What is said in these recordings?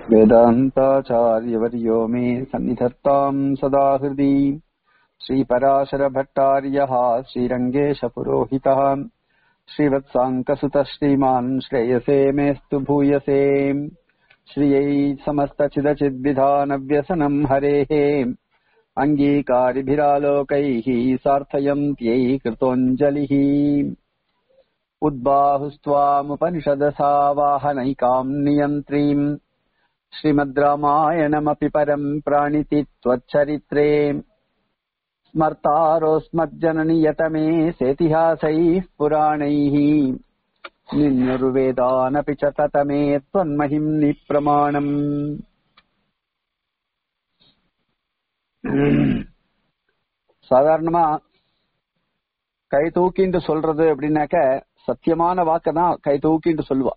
वेदान्ताचार्यवर्यो मे सन्निधत्ताम् सदा हृदि श्रीपराशरभट्टार्यः श्रीरङ्गेशपुरोहितः श्रीवत्साङ्कसुतः श्रीमान् श्रेयसे मेऽस्तु भूयसे श्रियै समस्तचिदचिद्विधानव्यसनम् हरेः अङ्गीकारिभिरालोकैः सार्थयन्त्यै कृतोऽञ्जलिः उद्बाहुस्त्वामुपनिषदसा वाहनैकाम् नियन्त्रीम् श्रीमद् रामायणमपि परम् प्राणिति त्वच्चरित्रे स्मर्तारोऽस्मज्जननियतमे सेतिहासैः पुराणैः निन्युर्वेदानपि च ततमे त्वन्महिम्नि प्रमाणम् சாதாரணமா கை தூக்கிண்டு சொல்றது அப்படின்னாக்க சத்தியமான வாக்கு தான் கை தூக்கிண்டு சொல்லுவா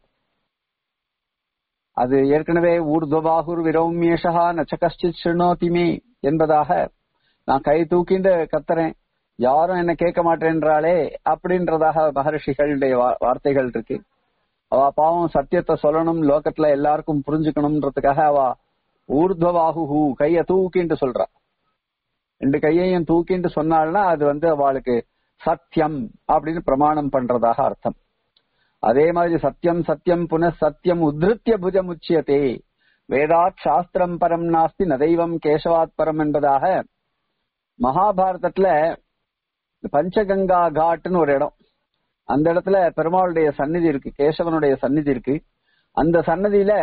அது ஏற்கனவே ஊர்துவாகுர் விரோமியேஷா நச்ச கஷ்டித் சிருணோதிமே என்பதாக நான் கை தூக்கிண்டு கத்துறேன் யாரும் என்ன கேட்க மாட்டேன்றாளே அப்படின்றதாக மகர்ஷிகளுடைய வார்த்தைகள் இருக்கு அவ பாவம் சத்தியத்தை சொல்லணும் லோகத்துல எல்லாருக்கும் புரிஞ்சுக்கணும்ன்றதுக்காக அவ ஊர்துவாகு கைய தூக்கிண்டு சொல்றா ரெண்டு கையையும் தூக்கிண்டு சொன்னாள்னா அது வந்து அவளுக்கு சத்தியம் அப்படின்னு பிரமாணம் பண்றதாக அர்த்தம் அதே மாதிரி சத்தியம் சத்தியம் புன சத்தியம் உத்ருத்திய புஜம் உச்சியத்தே வேதாத் சாஸ்திரம் பரம் நாஸ்தி நதைவம் கேசவாத் பரம் என்பதாக மகாபாரதத்துல பஞ்சகங்கா காட்னு ஒரு இடம் அந்த இடத்துல பெருமாளுடைய சந்நிதி இருக்கு கேசவனுடைய சந்நிதி இருக்கு அந்த சன்னதியில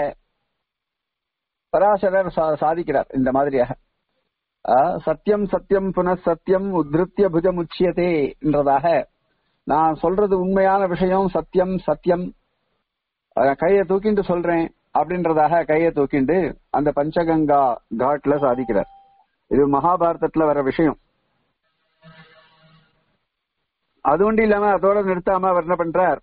பராசரர் சாதிக்கிறார் இந்த மாதிரியாக சத்தியம் சத்தியம் புன சத்தியம் உத்ருத்திய புஜம் உச்சியதே என்றதாக நான் சொல்றது உண்மையான விஷயம் சத்தியம் சத்தியம் கையை தூக்கிண்டு சொல்றேன் அப்படின்றதாக கையை தூக்கிண்டு அந்த பஞ்சகங்கா காட்ல சாதிக்கிறார் இது மகாபாரதத்துல வர விஷயம் அது ஒன்றும் இல்லாம அதோட நிறுத்தாம அவர் என்ன பண்றார்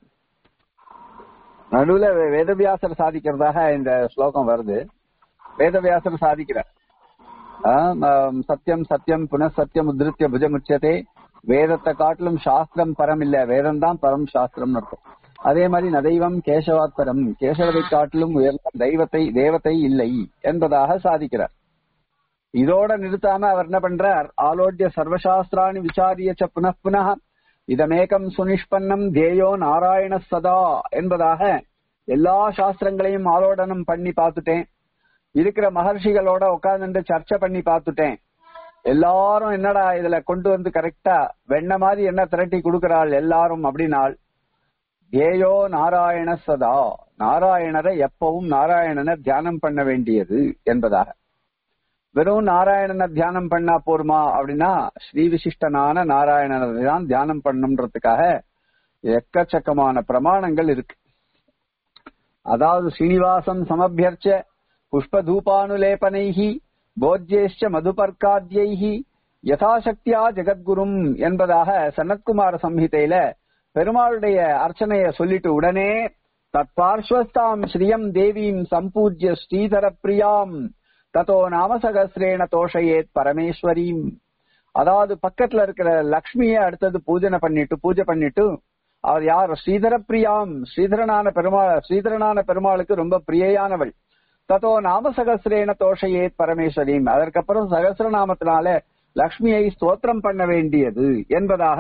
நடுவுல வேதவியாசர் சாதிக்கிறதாக இந்த ஸ்லோகம் வருது வேதவியாசர் சாதிக்கிறார் சத்தியம் சத்தியம் புனசத்தியம் உதிருத்திய புஜமுச்சதே வேதத்தை காட்டிலும் சாஸ்திரம் பரம் இல்ல வேதம் தான் பரம் சாஸ்திரம் இருக்கும் அதே மாதிரி நதைவம் கேசவாத் பரம் கேசவதை காட்டிலும் உயர்ந்த தெய்வத்தை தேவத்தை இல்லை என்பதாக சாதிக்கிறார் இதோட நிறுத்தாம அவர் என்ன பண்றார் ஆலோட்ய சர்வசாஸ்திராணி விசாரியச்ச புனః புனः இதமேகம் சுனிஷ்பன்னம் தேயோ நாராயண சதா என்பதாக எல்லா சாஸ்திரங்களையும் ஆலோடனம் பண்ணி பார்த்துட்டேன் இருக்கிற மகர்ஷிகளோட உட்கார்ந்து சர்ச்சை பண்ணி பார்த்துட்டேன் எல்லாரும் என்னடா இதுல கொண்டு வந்து கரெக்டா வெண்ண மாதிரி என்ன திரட்டி கொடுக்கிறாள் எல்லாரும் அப்படின்னால் ஏயோ நாராயண சதா நாராயணரை எப்பவும் நாராயணனை தியானம் பண்ண வேண்டியது என்பதாக வெறும் நாராயணனை தியானம் பண்ணா போருமா அப்படின்னா ஸ்ரீ விசிஷ்டனான நாராயணனை தான் தியானம் பண்ணுன்றதுக்காக எக்கச்சக்கமான பிரமாணங்கள் இருக்கு அதாவது ஸ்ரீனிவாசம் சமபியர்ச்ச புஷ்பதூபானுலேபனைஹி போஜ்யேஷ்ட மதுபர்க்காத்யைஹி யதாசக்தியா ஜெகத்குரும் என்பதாக சனத்குமார சம்ஹிதையில பெருமாளுடைய அர்ச்சனைய சொல்லிட்டு உடனே தற்பார்ஸ்வஸ்தாம் ஸ்ரீயம் தேவீம் சம்பூஜ்ய ஸ்ரீதர பிரியாம் தத்தோ நாமசகசிரேண தோஷயேத் பரமேஸ்வரீம் அதாவது பக்கத்துல இருக்கிற லக்ஷ்மிய அடுத்தது பூஜனை பண்ணிட்டு பூஜை பண்ணிட்டு அவர் யார் ஸ்ரீதர பிரியாம் ஸ்ரீதரனான பெருமாள் ஸ்ரீதரனான பெருமாளுக்கு ரொம்ப பிரியையானவள் தத்தோ நாம சகசிரேன தோஷையேத் பரமேஸ்வரீம் அதற்கப்புறம் சகசிரநாமத்தினால லக்ஷ்மியை ஸ்தோத்திரம் பண்ண வேண்டியது என்பதாக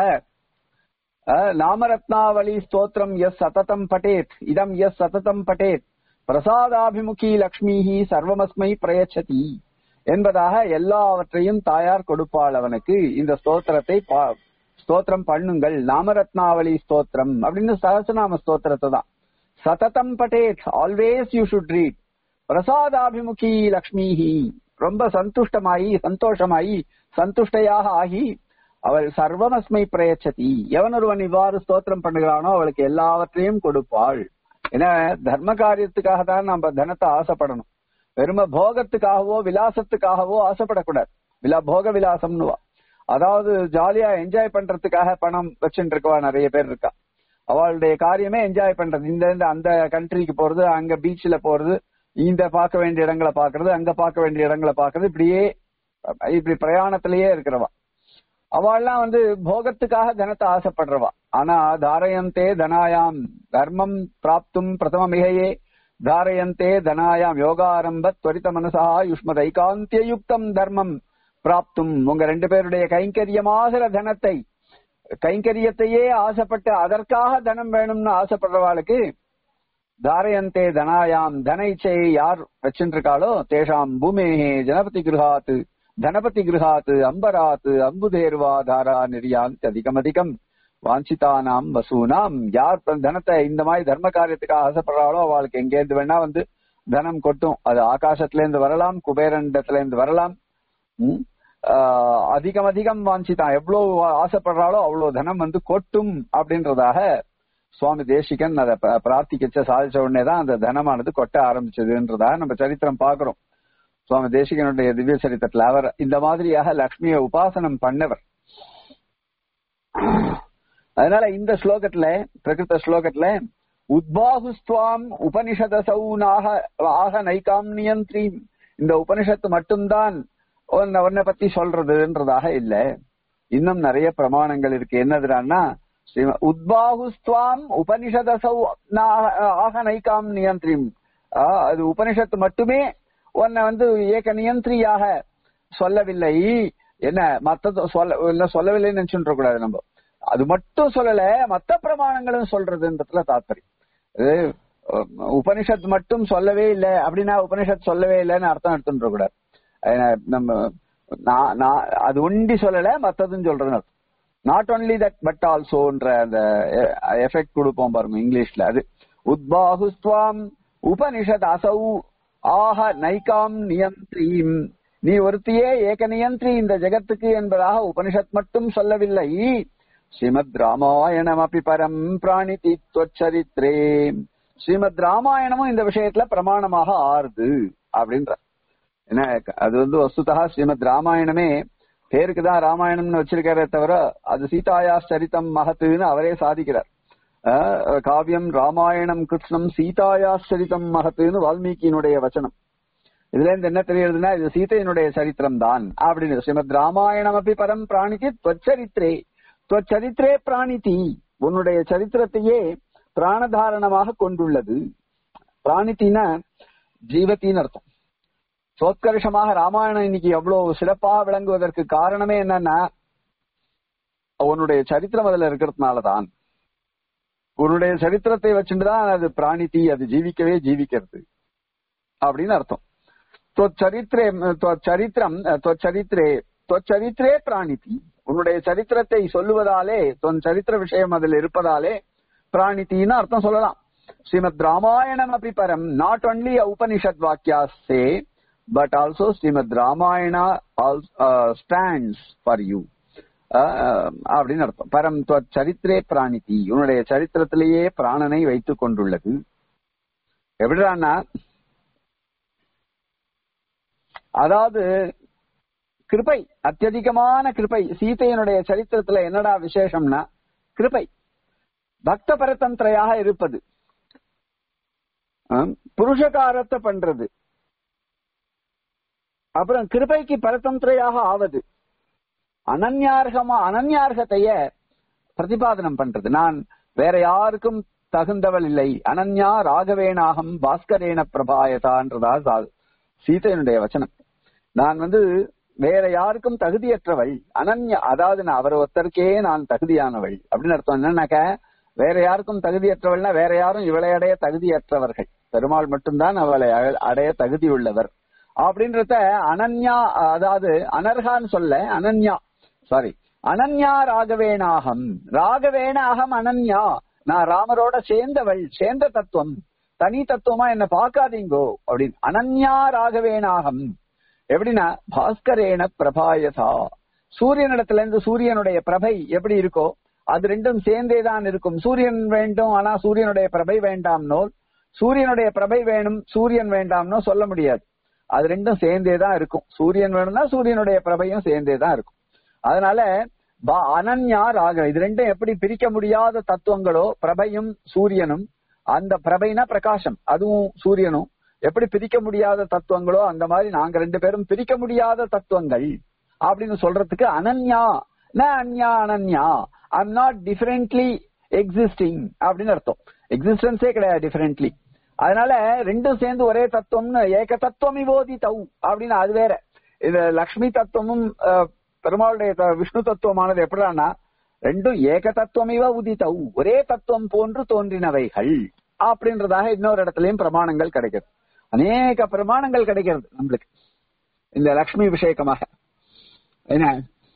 நாமரத்னாவளி ஸ்தோத்திரம் எஸ் சததம் பட்டேத் இதம் எஸ் சததம் பட்டேத் பிரசாதாபிமுகி லக்ஷ்மிஹி சர்வமஸ்மை பிரயச்சதி என்பதாக எல்லாவற்றையும் தாயார் கொடுப்பாள் அவனுக்கு இந்த ஸ்தோத்திரத்தை ஸ்தோத்திரம் பண்ணுங்கள் நாமரத்னாவளி ஸ்தோத்திரம் அப்படின்னு சகசநாம ஸ்தோத்திரத்தை தான் சததம் பட்டேத் ஆல்வேஸ் யூ ஷுட் ரீட் பிரசாதாபிமுகி லக்ஷ்மிஹி ரொம்ப சந்துஷ்டமாயி சந்தோஷமாயி சந்துஷ்டையாக ஆகி அவள் சர்வமஸ்மை பிரயச்சதி எவன் ஒருவன் இவ்வாறு ஸ்தோத்திரம் பண்ணுகிறானோ அவளுக்கு எல்லாவற்றையும் கொடுப்பாள் ஏன்னா தர்ம காரியத்துக்காக தான் நம்ம தனத்தை ஆசைப்படணும் வெறும போகத்துக்காகவோ விலாசத்துக்காகவோ ஆசைப்படக்கூடாது விலா போக விலாசம்னுவா அதாவது ஜாலியா என்ஜாய் பண்றதுக்காக பணம் வச்சுட்டு இருக்கவா நிறைய பேர் இருக்கா அவளுடைய காரியமே என்ஜாய் பண்றது இந்த அந்த கண்ட்ரிக்கு போறது அங்க பீச்ல போறது இந்த பார்க்க வேண்டிய இடங்களை பாக்குறது அங்க பார்க்க வேண்டிய இடங்களை பாக்குறது இப்படியே இப்படி பிரயாணத்திலேயே இருக்கிறவா அவள்லாம் வந்து போகத்துக்காக தனத்தை ஆசைப்படுறவா ஆனா தாரயந்தே தனாயாம் தர்மம் பிராப்தும் பிரதம மிகையே தாரயந்தே தனாயாம் யோகாரம்ப துவரித மனசா யுஷ்மதைகாந்திய யுக்தம் தர்மம் பிராப்தும் உங்க ரெண்டு பேருடைய கைங்கரியமாகிற தனத்தை கைங்கரியத்தையே ஆசைப்பட்டு அதற்காக தனம் வேணும்னு ஆசைப்படுறவாளுக்கு தாரயந்தே தனாயாம் தன இச்சையை யார் வச்சுருக்காளோ தேஷாம் பூமேஹே ஜனபதி கிருஹாத் தனபதி கிருஹாத் அம்பராத் அம்புதேர்வா தாரா நிரியாந்த் அதிகம் அதிகம் வாஞ்சிதானாம் வசூனாம் யார் தன் தனத்தை இந்த மாதிரி தர்ம காரியத்துக்காக ஆசைப்படுறாளோ அவளுக்கு எங்கேருந்து வேணா வந்து தனம் கொட்டும் அது ஆகாசத்துல இருந்து வரலாம் குபேரண்டத்துல இருந்து வரலாம் ம்? ஆஹ் அதிகம் அதிகம் வாஞ்சிதான் எவ்வளவு ஆசைப்படுறாளோ அவ்வளவு தனம் வந்து கொட்டும் அப்படின்றதாக சுவாமி தேசிகன் அதை ப- பிரார்த்திக்கச்ச சாதிச்ச உடனே தான் அந்த தனமானது கொட்ட ஆரம்பிச்சதுன்றதாக நம்ம சரித்திரம் பாக்குறோம் சுவாமி தேசிகனுடைய திவ்ய சரித்திரத்துல அவர் இந்த மாதிரியாக லக்ஷ்மியை உபாசனம் பண்ணவர் அதனால இந்த ஸ்லோகத்துல பிரகிருத ஸ்லோகத்துல உத்பாகுஸ்துவாம் உபனிஷதசௌ நாக ஆக நைகாம் நியந்திரி இந்த உபனிஷத்து மட்டும்தான் உன்னை உன்னை பத்தி சொல்றதுன்றதாக இல்ல இன்னும் நிறைய பிரமாணங்கள் இருக்கு என்னதுடான்னா ஸ்ரீம- உத்பாகுஸ்துவாம் உபனிஷதசௌ நா- ஆக நைகாம் நியந்திரிம் ஆஹ், அது உபனிஷத்து மட்டுமே உன்னை வந்து ஏக நியந்திரியாக சொல்லவில்லை என்ன மத்தது சொல்ல இல்ல சொல்லவில்லைன்னு நினைச்சுட்டு கூடாது நம்ம அது மட்டும் சொல்லல மத்த பிரமாணங்களும் சொல்றதுன்றதுல தாத்பரியம் அது அஹ், உபனிஷத் மட்டும் சொல்லவே இல்லை அப்படின்னா உபனிஷத் சொல்லவே இல்லைன்னு அர்த்தம் எடுத்துட்டு கூடாது அது நம்ம நான் நான் அது ஒண்டி சொல்லல மத்ததும் சொல்றேன்னு அர்த்தம் நாட் ஒன்லி தட் பட் ஆல்சோன்ற அந்த எஃபெக்ட் கொடுப்போம் பாருங்க இங்கிலீஷ்ல அது உத்பாகுஸ்துவாம் உபனிஷத் அசௌ ஆஹ நைகாம் நியந்திரீம் நீ ஒருத்தியே ஏக நியந்திரி இந்த ஜெகத்துக்கு என்பதாக உபனிஷத் மட்டும் சொல்லவில்லை ஸ்ரீமத் ராமாயணம் அப்படி பரம் பிராணிதி தொச்சரித்ரே ஸ்ரீமத் ராமாயணமும் இந்த விஷயத்துல பிரமாணமாக ஆறுது அப்படின்ற என்ன அது வந்து வஸ்துதா ஸ்ரீமத் ராமாயணமே பேருக்கு தான் ராமாயணம்னு வச்சிருக்காரே தவிர அது சீதாயா சரித்தம் மகத்துன்னு அவரே சாதிக்கிறார் அஹ், காவியம் ராமாயணம் கிருஷ்ணம் சீதாயா சரித்தம் மகத்துன்னு வால்மீகியினுடைய வச்சனம் இதுல இருந்து என்ன தெரியுதுன்னா இது சீதையினுடைய சரித்திரம் தான் அப்படின்னு ஸ்ரீமத் ராமாயணம் அப்படி பரம் பிராணிதி தொச்சரித்ரே தொச்சரித்ரே பிராணிதி உன்னுடைய சரித்திரத்தையே பிராணதாரணமாக கொண்டுள்ளது பிராணித்தின்னா ஜீவத்தின்னு அர்த்தம் சோத்கர்ஷமாக ராமாயணம் இன்னைக்கு எவ்வளவு சிறப்பாக விளங்குவதற்கு காரணமே என்னன்னா உன்னுடைய சரித்திரம் அதுல இருக்கிறதுனாலதான் உன்னுடைய சரித்திரத்தை வச்சுட்டுதான் அது பிராணித்தி அது ஜீவிக்கவே ஜீவிக்கிறது அப்படின்னு அர்த்தம் தொச்சரித்திரே தொச்சரித்திரம் தொச்சரித்திரே தொச்சரித்திரே பிராணிதி உன்னுடைய சரித்திரத்தை சொல்லுவதாலே தொன் சரித்திர விஷயம் அதில் இருப்பதாலே பிராணித்தின்னு அர்த்தம் சொல்லலாம் ஸ்ரீமத் ராமாயணம் அப்படி பரம் நாட் ஒன்லி உபனிஷத் வாக்கியாசே but also Srimad Ramayana stands for you அப்படின்னு அர்த்தம் பரம் துவ- சரித்திரே பிராணிதி உன்னுடைய சரித்திரத்திலேயே பிராணனை வைத்துக் கொண்டுள்ளது எப்படிடான்னா அதாவது கிருபை அத்தியதிகமான கிருபை சீதையினுடைய சரித்திரத்துல என்னடா விசேஷம்னா கிருபை பக்த பரதந்திரையாக இருப்பது ஆம், புருஷகாரத்தை பண்றது அப்புறம் கிருபைக்கு பரதந்திரையாக ஆவது அனன்யார்கமா அனன்யார்கத்தைய பிரதிபாதனம் பண்றது நான் வேற யாருக்கும் தகுந்தவள் இல்லை அனன்யா ராகவேணாகம் பாஸ்கரேன பிரபாயதான்றதா சா- சீதையினுடைய வச்சனம் நான் வந்து வேற யாருக்கும் தகுதியற்றவள் அனன்யா அதாவது நான் அவர் ஒருத்தருக்கே நான் தகுதியானவள் அப்படின்னு அர்த்தம் என்னன்னாக்க வேற யாருக்கும் தகுதியற்றவள்னா வேற யாரும் இவளை அடைய தகுதியற்றவர்கள் பெருமாள் மட்டும்தான் அவளை அ- அடைய தகுதி உள்ளவர் அப்படின்றத அனன்யா அதாவது அனர்ஹான்னு சொல்ல அனன்யா சாரி அனன்யா ராகவேணாகம் ராகவேணாகம் அனன்யா நான் ராமரோட சேர்ந்தவள் சேர்ந்த தத்துவம் தனி தத்துவமா என்ன பார்க்காதீங்கோ அப்படின்னு அனன்யா ராகவேணாகம் எப்படின்னா பாஸ்கரேன பிரபாயசா சூரியனிடத்துல இருந்து சூரியனுடைய பிரபை எப்படி இருக்கோ அது ரெண்டும் சேர்ந்தே தான் இருக்கும் சூரியன் வேண்டும் ஆனா சூரியனுடைய பிரபை வேண்டாம்னோ சூரியனுடைய பிரபை வேணும் சூரியன் வேண்டாம்னோ சொல்ல முடியாது அது ரெண்டும் சேர்ந்தே தான் இருக்கும் சூரியன் வேணும்னா சூரியனுடைய பிரபையும் சேர்ந்தே தான் இருக்கும் அதனால பா- அனன்யா ராக இது ரெண்டும் எப்படி பிரிக்க முடியாத தத்துவங்களோ பிரபையும் சூரியனும் அந்த பிரபைனா பிரகாசம் அதுவும் சூரியனும் எப்படி பிரிக்க முடியாத தத்துவங்களோ அந்த மாதிரி நாங்க ரெண்டு பேரும் பிரிக்க முடியாத தத்துவங்கள் அப்படின்னு சொல்றதுக்கு அனன்யா ந அன்யா Ananya I'm not differently existing அப்படின்னு அர்த்தம் எக்ஸிஸ்டன்ஸே கிடையாது டிஃபரெண்ட்லி அதனால ரெண்டும் சேர்ந்து ஒரே தத்துவம்னு ஏக தத்துவம் விவோதி தௌ அப்படின்னு அது வேற இது லக்ஷ்மி தத்துவமும் அஹ், பெருமாளுடைய த- விஷ்ணு தத்துவமானது எப்படின்னா ரெண்டும் ஏக தத்துவமிவ உதித்தௌ ஒரே தத்துவம் போன்று தோன்றினவைகள் அப்படின்றதாக இன்னொரு இடத்துலயும் பிரமாணங்கள் கிடைக்கிறது அநேக பிரமாணங்கள் கிடைக்கிறது நம்மளுக்கு இந்த லக்ஷ்மி விஷயக்கமாக என்ன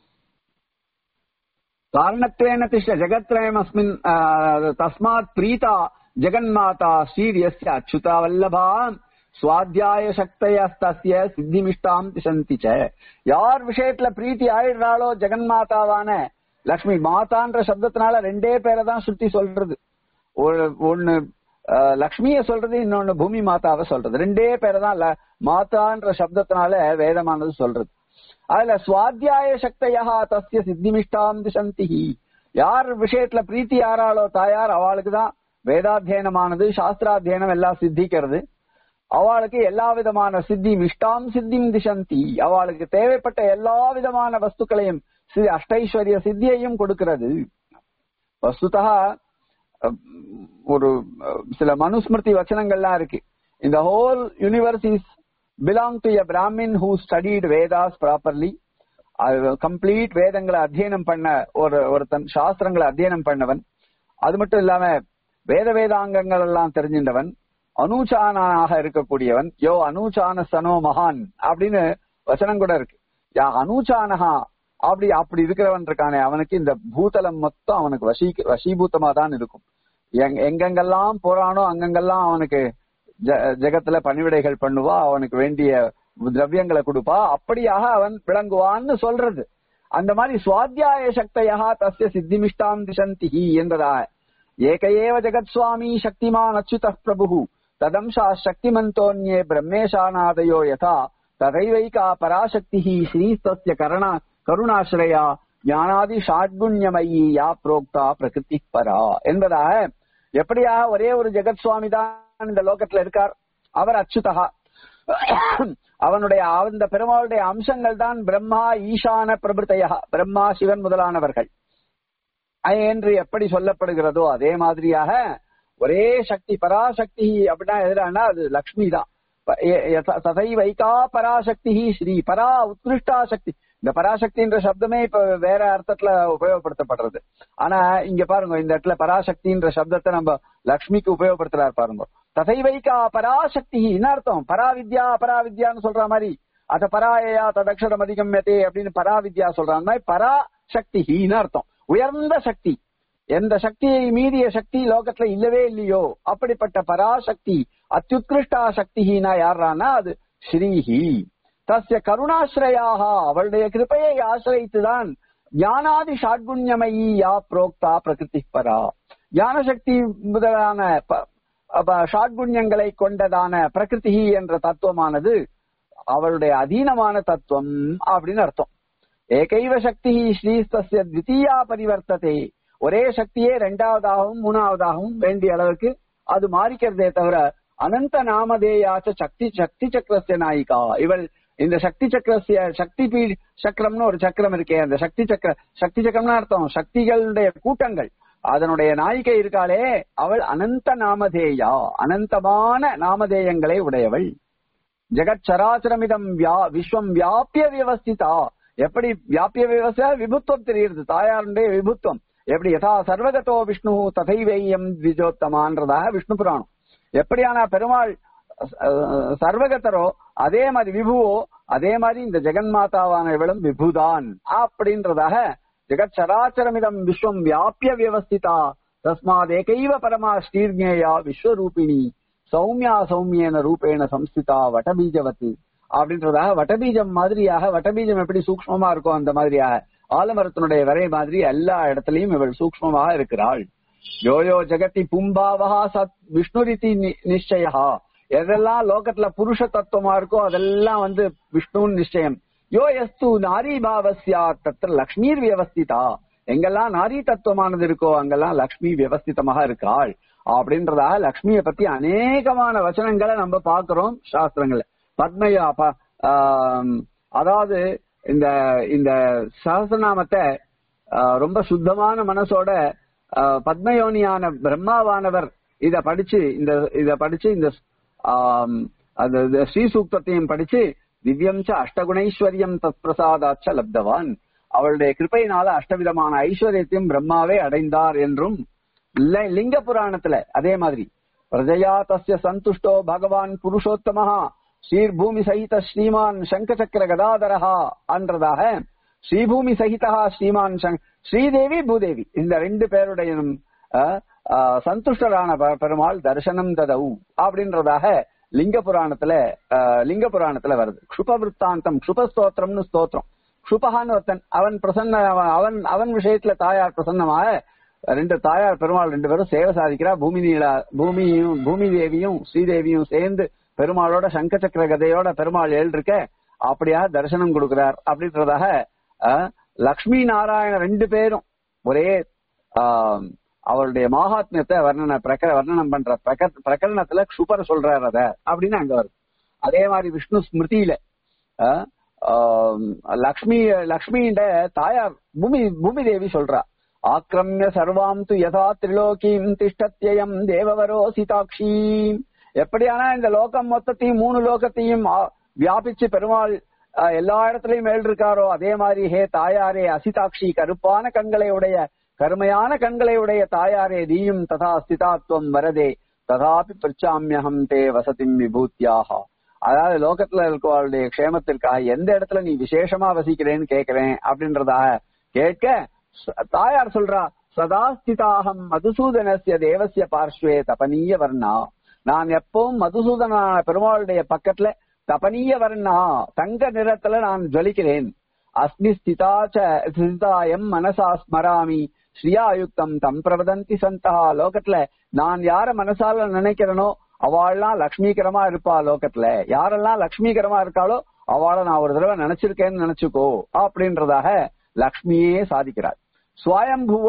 காரணத்வேன திஷ்ட ஜெகத்ரயம் அஸ்மின் ஆஹ், தஸ்மாத் பிரீதா ஜெகன்மாதா ஸ்ரீரியஸ்ய அச்சுதா வல்லபான் சுவாத்தியாய சக்தயஸ்தஸ்ய சித்திமிஷ்டாம் திசந்தி ச யார் விஷயத்துல பிரீத்தி ஆயிடுறாளோ ஜெகன்மாதாவான லக்ஷ்மி மாதான்ற சப்தத்தினால ரெண்டே பேரை தான் சுத்தி சொல்றது ஒரு ஒண்ணு ஆஹ், லக்ஷ்மிய சொல்றது இன்னொன்னு பூமி மாதாவை சொல்றது ரெண்டே பேரை தான் ல- மாதான்ற சப்தத்தினால வேதமானது சொல்றது அதுல சுவாத்தியாய சக்தையா தஸ்ய சித்திமிஷ்டாம் திசந்தி யார் விஷயத்துல பிரீத்தி யாராளோ தாயார் அவளுக்கு தான் வேதாத்தியனமானது சாஸ்திராத்தியனம் எல்லாம் சித்திக்கிறது அவளுக்கு எல்லா விதமான சித்தி மிஷ்டாம் சித்திம் திசந்தி அவளுக்கு தேவைப்பட்ட எல்லா விதமான வஸ்துக்களையும் சி- அஷ்டைஸ்வரிய சித்தியையும் கொடுக்கிறது வஸ்துதா அஹ், ஒரு அஹ், சில மனுஸ்மிருதி வச்சனங்கள்லாம் இருக்கு இந்த whole universe is belong to a Brahmin who studied Vedas properly complete வேதங்களை அத்தியனம் பண்ண ஒரு ஒருத்தன் சாஸ்திரங்களை அத்தியனம் பண்ணவன் அது மட்டும் இல்லாம வேத வேதாங்கங்கள் எல்லாம் தெரிஞ்சின்றவன் அனூச்சானாக இருக்கக்கூடியவன் யோ அனூச்சான சனோ மகான் அப்படின்னு வசனம் கூட இருக்கு யா அனூச்சானஹா அப்படி அப்படி இருக்கிறவன் இருக்கானே அவனுக்கு இந்த பூதலம் மொத்தம் அவனுக்கு வசீ வசீபூத்தமா தான் இருக்கும் எங்க- எங்கெங்கெல்லாம் போறானோ அங்கங்கெல்லாம் அவனுக்கு ஜ- ஜெகத்துல பணிவிடைகள் பண்ணுவா அவனுக்கு வேண்டிய திரவியங்களை கொடுப்பா அப்படியாக அவன் விளங்குவான்னு சொல்றது அந்த மாதிரி சுவாத்தியாய சக்தையா தஸ்ய சித்திமிஷ்டாம் திசந்தி என்பதாக ஏக ஏவ ஜெகத் சுவாமி சக்திமான் அச்சுத பிரபு ததம்சா சக்திமந்தோன்யே பிரம்மேஷாநாதயோ யதா ததைவைகா பராசக்தி ஸ்ரீஸ்தஸ்ய கரண கருணாசிரயா ஞானாதி ஷாட்குண்யமயி யா புரோக்தா பிரகிருதி பரா என்பதாக எப்படியாக ஒரே ஒரு ஜெகத் சுவாமி தான் இந்த லோகத்துல இருக்கார் அவர் அச்சுதகா அவனுடைய அந்த பெருமாளுடைய அம்சங்கள் தான் பிரம்மா ஈசான பிரபுத்தையா பிரம்மா சிவன் முதலானவர்கள் என்று எப்படி சொல்லப்படுகிறதோ அதே மாதிரியாக ஒரே சக்தி பராசக்தி அப்படின்னா எதிரானா அது லக்ஷ்மி தான் ப- எ- எ- ததை வைகா பராசக்தி ஸ்ரீ பரா உத்கிருஷ்டா சக்தி இந்த பராசக்தின்ற சப்தமே இப்ப வேற அர்த்தத்துல உபயோகப்படுத்தப்படுறது ஆனா இங்க பாருங்க இந்த இடத்துல பராசக்தின்ற சப்தத்தை நம்ம லக்ஷ்மிக்கு உபயோகப்படுத்துறாரு பாருங்க ததை வைகா பராசக்தி என்ன அர்த்தம் பராவித்யா அபராவித்யான்னு சொல்ற மாதிரி அத பராயயா ததக்ஷரம் அதிகம்யத்தே அப்படின்னு பராவித்யா சொல்ற மாதிரி பராசக்தின்னு அர்த்தம் உயர்ந்த சக்தி எந்த சக்தியை மீறிய சக்தி லோகத்துல இல்லவே இல்லையோ அப்படிப்பட்ட பராசக்தி அத்தியுத்கிருஷ்டா சக்திஹீனா யாரானா அது ஸ்ரீஹி தஸ்ய கருணாசிரயாக அவளுடைய கிருபையை ஆசிரியத்துதான் ஞானாதி ஷாட்குண்யமயி யா புரோக்தா பிரகிருதி பரா ஞான சக்தி முதலான ப- அப்ப ஷாட்குண்யங்களை கொண்டதான பிரகிருதி என்ற தத்துவமானது அவளுடைய அதீனமான தத்துவம் அப்படின்னு அர்த்தம் ஏகைவ சக்தி ஸ்ரீஸ்தஸ்ய த்விதீயா பரிவர்த்ததே ஒரே சக்தியே இரண்டாவதாகவும் மூணாவதாகவும் வேண்டிய அளவுக்கு அது மாறிக்கிறதே தவிர அனந்த நாமதேயாச்ச சக்தி சக்தி சக்கரஸ்ய நாயிகா இவள் இந்த சக்தி சக்கரஸ்ய சக்தி பீ சக்கரம்னு ஒரு சக்கரம் இருக்கே அந்த சக்தி சக்கர சக்தி சக்கரம்னு அர்த்தம் சக்திகளுடைய கூட்டங்கள் அதனுடைய நாயிகை இருக்காளே அவள் அனந்த நாமதேயா அனந்தமான நாமதேயங்களை உடையவள் ஜெகத் சராச்சரமிதம் வியா விஸ்வம் வியாபிய வியவஸ்திதா எப்படி வியாபிய விவசாய விபுத்துவம் தெரியுது தாயாருடைய விபுத்துவம் எப்படி யதா சர்வகதோ விஷ்ணு ததைவையம் விஜோத்தமான்றதாக விஷ்ணு புராணம் எப்படியான பெருமாள் அஹ், சர்வகதரோ அதே மாதிரி விபுவோ அதே மாதிரி இந்த ஜெகன்மாதாவான இவளும் விபுதான் அப்படின்றதாக ஜெகத் சராச்சரமிதம் விஸ்வம் வியாபிய வியவஸ்திதா தஸ்மாத் ஏகைவ பரமா ஸ்ரீர்ஞேயா விஸ்வரூபிணி சௌமியா சௌமியன ரூபேண சம்ஸ்திதா வட்டபீஜவத்து அப்படின்றதாக வட்டபீஜம் மாதிரியாக வட்டபீஜம் எப்படி சூக்ஷ்மமா இருக்கோ அந்த மாதிரியாக ஆலமரத்தினுடைய வரை மாதிரி எல்லா இடத்துலயும் இவள் சூக்ஷ்மமாக இருக்கிறாள் யோயோ ஜெகதி பும்பாவஹா சத் விஷ்ணுரிதி நி- நிச்சயா எதெல்லாம் லோகத்துல புருஷ தத்துவமா இருக்கோ அதெல்லாம் வந்து விஷ்ணுன்னு நிச்சயம் யோ எஸ்து நாரி பாவஸ்யா தத்திர லக்ஷ்மீர் வியவஸ்திதா எங்கெல்லாம் நாரி தத்துவமானது இருக்கோ அங்கெல்லாம் லக்ஷ்மி வியவஸ்திதமாக இருக்காள் அப்படின்றதாக லக்ஷ்மியை பத்தி அநேகமான வச்சனங்களை நம்ம பார்க்கிறோம் சாஸ்திரங்கள்ல பத்மயா ப- ஆம், அதாவது இந்த இந்த சஹசிரநாமத்தை ஆ, ரொம்ப சுத்தமான மனசோட ஆ, பத்மயோனியான பிரம்மாவானவர் இத படிச்சு இந்த இத படிச்சு இந்த ஆம், அந்த இந்த ஸ்ரீ சூக்தத்தையும் படிச்சு திவ்யம் ச அஷ்டகுணைஸ்வரியம் தத் பிரசாதாச்ச லப்தவான் அவளுடைய கிருபையினால அஷ்டவிதமான ஐஸ்வர்யத்தையும் பிரம்மாவே அடைந்தார் என்றும் ல- லிங்க புராணத்துல அதே மாதிரி பிரஜயா தஸ்ய சந்துஷ்டோ பகவான் புருஷோத்தமஹா ஸ்ரீர்பூமி சகித ஸ்ரீமான் சங்கசக்கர கதாதரஹா என்றதாக ஸ்ரீபூமி சகிதா ஸ்ரீமான் சங்க- ஸ்ரீதேவி பூதேவி இந்த ரெண்டு பேருடைய சந்துஷ்டரான பெ- பெருமாள் தரிசனம் ததவு அப்படின்றதாக லிங்க புராணத்துல அஹ், லிங்க புராணத்துல வருது க்ஷுப விற்த்தாந்தம் க்ஷுப ஸ்தோத்திரம்னு ஸ்தோத்திரம் க்ஷுபகான்னு ஒருத்தன் அவன் பிரசன்ன அவன் அவன் விஷயத்துல தாயார் பிரசன்னமாக ரெண்டு தாயார் பெருமாள் ரெண்டு பேரும் சேவை சாதிக்கிறா பூமி நீலா பூமியும் பூமி தேவியும் ஸ்ரீதேவியும் சேர்ந்து பெருமாளோட சங்க சக்கர கதையோட பெருமாள் எழுதிருக்க அப்படியா தரிசனம் கொடுக்கிறார் அப்படின்றதாக அஹ், லக்ஷ்மி நாராயண ரெண்டு பேரும் ஒரே ஆஹ், அவருடைய மகாத்மியத்தை வர்ணன பிரக வர்ணனம் பண்ற பிரக- பிரகரணத்துல க்ஷுபர் சொல்றார் அத அப்படின்னு அங்க வருது அதே மாதிரி விஷ்ணு ஸ்மிருதியில அஹ், ஆஹ், லக்ஷ்மி லக்ஷ்மியிட தாயார் பூமி பூமி தேவி சொல்றா ஆக்கிரமிய சர்வாம் து யதா திரிலோகீம் திஷ்டத்யயம் தேவவரோ சிதாட்சி எப்படியானா இந்த லோகம் மொத்தத்தையும் மூணு லோகத்தையும் ஆ- வியாபிச்சு பெருமாள் ஆஹ், எல்லா இடத்துலயும் எழுதிருக்காரோ அதே மாதிரி ஹே தாயாரே அசிதாட்சி கருப்பான கண்களை உடைய கருமையான கண்களை உடைய தாயாரே நீயும் ததா ஸ்திதாத்வம் வரதே ததாபி பிரச்சாமியகம் தே வசதிம் விபூத்தியாக அதாவது லோகத்துல இருக்கவளுடைய க்ஷேமத்திற்காக எந்த இடத்துல நீ விசேஷமா வசிக்கிறேன்னு கேக்குறேன் அப்படின்றதாக கேட்க ச- தாயார் சொல்றா சதா ஸ்திதாகம் மதுசூதனஸ்ய தேவசிய பார்ஸ்வே தபனீய வர்ணா நான் எப்பவும் மதுசூதன பெருமாளுடைய பக்கத்துல தபனீய வர்ணா தங்க நிறத்துல நான் ஜொலிக்கிறேன் அஸ்மி ஸ்திதாச்ச ஸ்திதாயம் மனசா ஸ்மராமி ஸ்ரீயாயுக்தம் தம் பிரவதந்தி சந்தா லோகத்துல நான் யார மனசால நினைக்கிறேனோ அவள்லாம் லக்ஷ்மீகரமா இருப்பா லோகத்துல யாரெல்லாம் லக்ஷ்மீகரமா இருக்காளோ அவளை நான் ஒரு தடவை நினைச்சிருக்கேன்னு நினைச்சுக்கோ அப்படின்றதாக லக்ஷ்மியே சாதிக்கிறார் சுவயம்புவ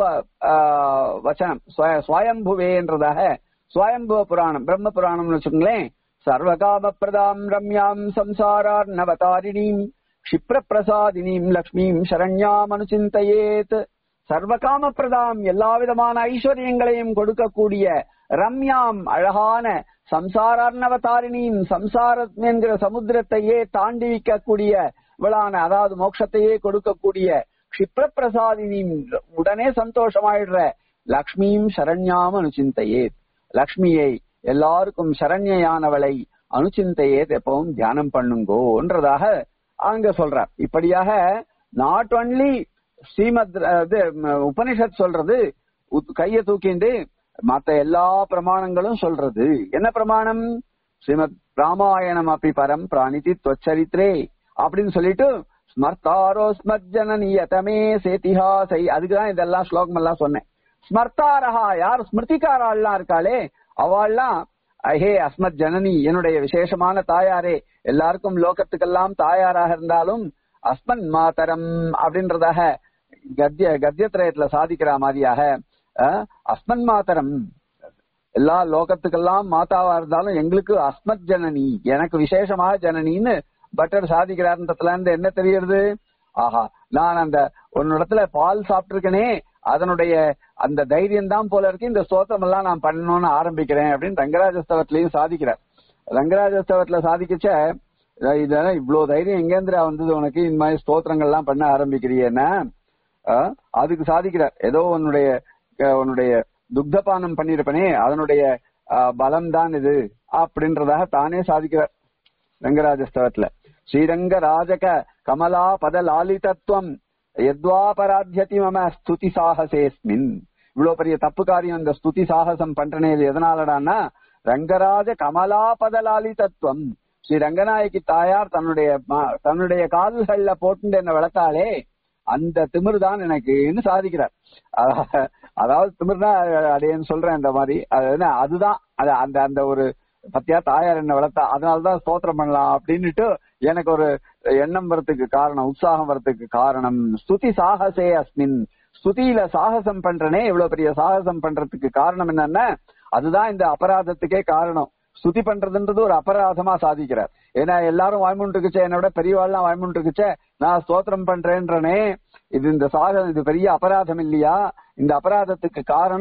ஆஹ், வச்சனம் சுவ- சுவயம்புவேன்றதாக சுவயம்புவ புராணம் பிரம்ம புராணம்னு வச்சுக்கோங்களேன் சர்வகாம பிரதாம் ரம்யாம் சம்சாரார் நவதாரிணீம் கஷிப்ர பிரசாதினீம் லக்ஷ்மீம் சரண்யாம் அனுச்சிந்தையேத் சர்வகாம பிரதாம் எல்லா விதமான ஐஸ்வர்யங்களையும் கொடுக்கக்கூடிய ரம்யாம் அழகான சம்சாரார்ணவதாரிணியும் சம்சாரம் என்கிற சமுத்திரத்தையே தாண்டி வைக்கக்கூடிய இவளான அதாவது மோட்சத்தையே கொடுக்கக்கூடிய கஷிப்ர பிரசாதினியும் உடனே சந்தோஷமாயிடுற லக்ஷ்மியும் சரண்யாம் அனுச்சிந்தையே லக்ஷ்மியை எல்லாருக்கும் சரண்யானவளை அனுச்சிந்தையே எப்பவும் தியானம் பண்ணுங்கோன்றதாக அங்க சொல்றார் இப்படியாக நாட் ஒன்லி ஸ்ரீமத் அஹ், இது ம, உபனிஷத் சொல்றது உத்- கைய தூக்கிண்டு மத்த எல்லா பிரமாணங்களும் சொல்றது என்ன பிரமாணம் ஸ்ரீமத் ராமாயணம் அப்படி பரம் பிராணிதி त्वச்சரித்ரே அப்படின்னு சொல்லிட்டு ஸ்மர்த்தாரோ ஸ்மர்ஜனனியதமே சேதிஹாசை அதுக்குதான் இதெல்லாம் ஸ்லோகம் எல்லாம் சொன்னேன் ஸ்மர்த்தாரஹா யார் ஸ்மிருதிகாரெல்லாம் இருக்காளே அவள்லாம் ஹே அஸ்மத் ஜனனி என்னுடைய விசேஷமான தாயாரே எல்லாருக்கும் லோகத்துக்கெல்லாம் தாயாராக இருந்தாலும் அஸ்மன் மாதரம் அப்படின்றதாக கத்திய கத்தியத்திரயத்துல சாதிக்கிற மாதிரியாக அஹ், அஸ்மன் மாதரம் எல்லா லோகத்துக்கெல்லாம் மாதாவா இருந்தாலும் எங்களுக்கு அஸ்மத் ஜனனி எனக்கு விசேஷமாக ஜனனின்னு பட்டர் சாதிக்கிறார்ன்றதுல இருந்து என்ன தெரியுது ஆஹா நான் அந்த உன்னிடத்துல பால் சாப்பிட்டிருக்கனே அதனுடைய அந்த தைரியம் தான் போல இருக்கு இந்த ஸ்தோத்திரம் எல்லாம் நான் பண்ணணும்னு ஆரம்பிக்கிறேன் அப்படின்னு ரங்கராஜஸ்தவத்திலையும் சாதிக்கிறார் ரங்கராஜஸ்தவத்துல சாதிக்கச்ச இதெல்லாம் இவ்வளவு தைரியம் எங்கேந்திரா வந்தது உனக்கு இந்த மாதிரி ஸ்தோத்திரங்கள் எல்லாம் பண்ண ஆரம்பிக்கிறியன்னா ஆஹ், அதுக்கு சாதிக்கிறார் ஏதோ உன்னுடைய அஹ், உன்னுடைய துக்தபானம் பண்ணிருப்பனே அதனுடைய பலம் தான் இது அப்படின்றதாக தானே சாதிக்கிறார் ரங்கராஜஸ்தவத்துல ஸ்ரீரங்க ராஜக கமலா பத லாலிதத்துவம் எத்வாபராத்தியதி மம ஸ்துதி சாகசேஸ்மின் இவ்வளவு பெரிய தப்பு காரியம் இந்த ஸ்துதி சாகசம் பண்றனே இது எதனாலடான்னா ரங்கராஜ கமலா பத லாலிதத்துவம் ஸ்ரீ ரங்கநாயகி தாயார் தன்னுடைய ம- தன்னுடைய கால்கள்ல போட்டு என்ன வளர்த்தாலே அந்த திமிரு தான் எனக்குன்னு சாதிக்கிறார் அத- அதாவது திமிர்னா அடையன்னு சொல்றேன் இந்த மாதிரி அது என்ன, அதுதான் அது அந்த அந்த ஒரு பத்தியா தாயார் என்ன வளர்த்தா அதனாலதான் ஸ்தோத்திரம் பண்ணலாம் அப்படின்னுட்டு எனக்கு ஒரு எண்ணம் வரத்துக்கு காரணம் உற்சாகம் வரத்துக்கு காரணம் ஸ்துதி சாகசே அஸ்மின் ஸ்துதியில சாகசம் பண்றனே இவ்வளவு பெரிய சாகசம் பண்றதுக்கு காரணம் என்னன்னா அதுதான் இந்த அபராதத்துக்கே காரணம் ஸ்துதி பண்றதுன்றது ஒரு அபராதமா சாதிக்கிறார் ஏன்னா எல்லாரும் வாய்மூன் இருக்குச்சே என்னை விட பெரியவாள்லாம் வாய்மூன் இருக்குச்சே நான் ஸ்தோத்திரம் பண்றேன்றனே இது இந்த சாகம் இது பெரிய அபராதம் இல்லையா இந்த அபராதத்துக்கு காரணம்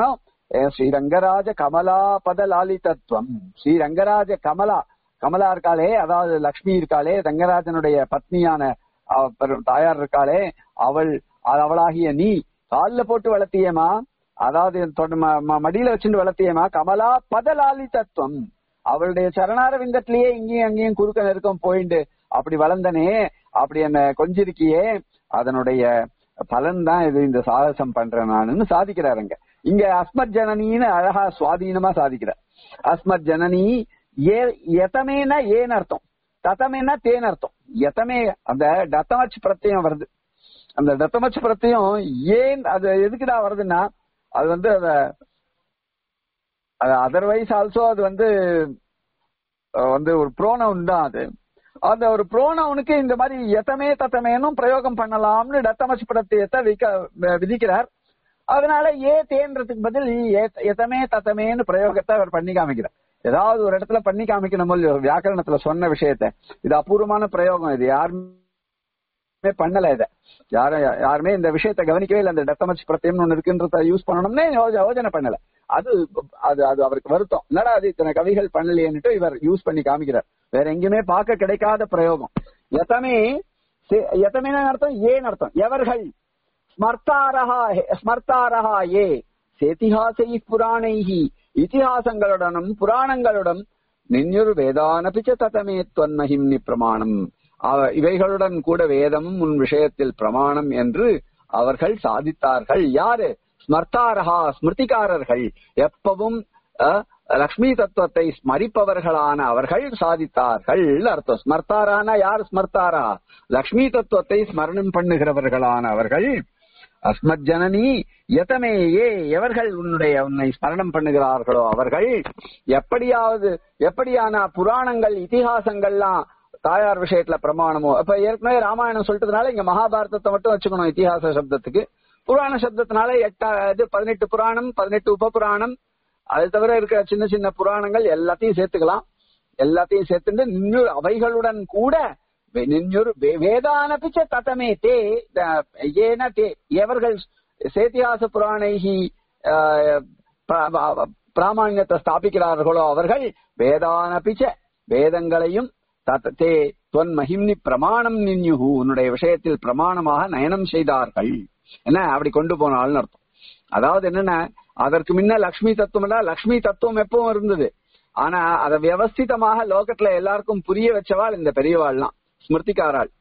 அஹ் ஸ்ரீரங்கராஜ கமலா பத லாலிதத்துவம் ஸ்ரீரங்கராஜ கமலா கமலா இருக்காளே அதாவது லக்ஷ்மி இருக்காளே ரங்கராஜனுடைய பத்னியான அவ பெரு- தாயார் இருக்காளே அவள் அவளாகிய நீ கால்ல போட்டு வளர்த்தியேமா அதாவது தொட- ம- ம- மடியில வச்சுட்டு வளர்த்தியேமா கமலா பதலாலி தத்துவம் அவளுடைய சரணார விந்தத்திலேயே இங்கேயும் அங்கேயும் குறுக்க நெருக்கம் போயிண்டு அப்படி வளர்ந்தனே அப்படி என்ன கொஞ்சிருக்கியே அதனுடைய பலன் தான் இது இந்த சாகசம் பண்றேன் நானுன்னு சாதிக்கிறாருங்க இங்க அஸ்மத் ஜனனின்னு அழகா சுவாதீனமா சாதிக்கிறார் அஸ்மத் ஜனனி ஏ எதமேனா ஏன்னு அர்த்தம் ததமேனா தேன் அர்த்தம் எதமே அந்த டத்தமச் பிரत्यயம் வருது அந்த டத்தமச் பிரत्यயம் ஏன் அது எதுக்குடா வருதுன்னா அது வந்து அத அதர்வைஸ் ஆல்சோ அது வந்து அஹ், வந்து ஒரு ப்ரோனவுன் தான் அது அந்த ஒரு ப்ரோனவுனுக்கு இந்த மாதிரி எத்தமே தத்தமேனும் பிரயோகம் பண்ணலாம்னு டத்தமச் பிரत्यயத்தை விக்க- விதிக்கிறார் அதனால ஏ தேன்றதுக்கு பதில் ஏ- எத்தமே தத்தமேன்னு பிரயோகத்தை அவர் பண்ணி காமிக்கிறார் ஏதாவது ஒரு இடத்துல பண்ணி காமிக்கணும் இல்லையோ, வியாக்கரணத்துல சொன்ன விஷயத்த இது அபூர்வமான பிரயோகம் இது யாருமே பண்ணல இத யாரும் யாருமே இந்த விஷயத்தை கவனிக்கவே இல்லை அந்த டத்தமச் பிரத்தியம்னு ஒண்ணு இருக்குன்றத யூஸ் பண்ணணும்னே யோஜ- யோஜனை பண்ணல அது அது அது அவருக்கு வருத்தம் என்னடா அது இத்தனை கவிகள் பண்ணலையேன்னுட்டு இவர் யூஸ் பண்ணி காமிக்கிறார் வேற எங்கேயுமே பார்க்க கிடைக்காத பிரயோகம் எத்தமே எத்தமே அர்த்தம் ஏன் அர்த்தம் எவர்கள் ஸ்மர்த்தாரஹா ஸ்மர்த்தாரஹா ஏ சேத்திஹாசை புராணைஹி இதிகாசங்களுடனும் புராணங்களுடன் நின்யுர் வேதானபிச்ச ததமே தொன்மஹிம்னி பிரமாணம் அவ- இவைகளுடன் கூட வேதமும் உன் விஷயத்தில் பிரமாணம் என்று அவர்கள் சாதித்தார்கள் யாரு ஸ்மர்த்தாரஹா ஸ்மிருதிகாரர்கள் எப்பவும் அஹ், லக்ஷ்மி தத்துவத்தை ஸ்மரிப்பவர்களான அவர்கள் சாதித்தார்கள் அர்த்தம் ஸ்மர்த்தாரான யார் ஸ்மர்த்தாரா லக்ஷ்மி தத்துவத்தை ஸ்மரணம் பண்ணுகிறவர்களான அவர்கள் அஸ்மத் ஜனனி எதமே ஏ எவர்கள் உன்னுடைய உன்னை ஸ்மரணம் பண்ணுகிறார்களோ அவர்கள் எப்படியாவது எப்படியான புராணங்கள் இதிகாசங்கள்லாம் தாயார் விஷயத்துல பிரமாணமோ அப்ப ஏற்கனவே ராமாயணம் சொல்லிட்டதுனால இங்க மகாபாரதத்தை மட்டும் வச்சுக்கணும் இதிகாச சப்தத்துக்கு புராண சப்தத்தினால எட்டா இது பதினெட்டு புராணம் பதினெட்டு உப புராணம் அது தவிர இருக்கிற சின்ன சின்ன புராணங்கள் எல்லாத்தையும் சேர்த்துக்கலாம் எல்லாத்தையும் சேர்த்துட்டு நின்னூர் அவைகளுடன் கூட வே- நின்னூர் வே- வேதானபிச்ச ததமே தே த- ஏன தே எவர்கள் சேத்தியாச புராணைகி ஆஹ், பிரா- பா- பிராமணியத்தை ஸ்தாபிக்கிறார்களோ அவர்கள் வேதானபிச்ச வேதங்களையும் தத்- தே தொன் மகிம்னி பிரமாணம் நின்யுகு உன்னுடைய விஷயத்தில் பிரமாணமாக நயனம் செய்தார்கள் என்ன அப்படி கொண்டு போனால்னு அர்த்தம் அதாவது என்னன்னா அதற்கு முன்ன லக்ஷ்மி தத்துவம்னா லக்ஷ்மி தத்துவம் எப்பவும் இருந்தது ஆனா அதை வியவஸ்திதமாக லோகத்துல எல்லாருக்கும் புரிய வச்சவாள் இந்த பெரியவாள்லாம் ஸ்மிருதிகாராள்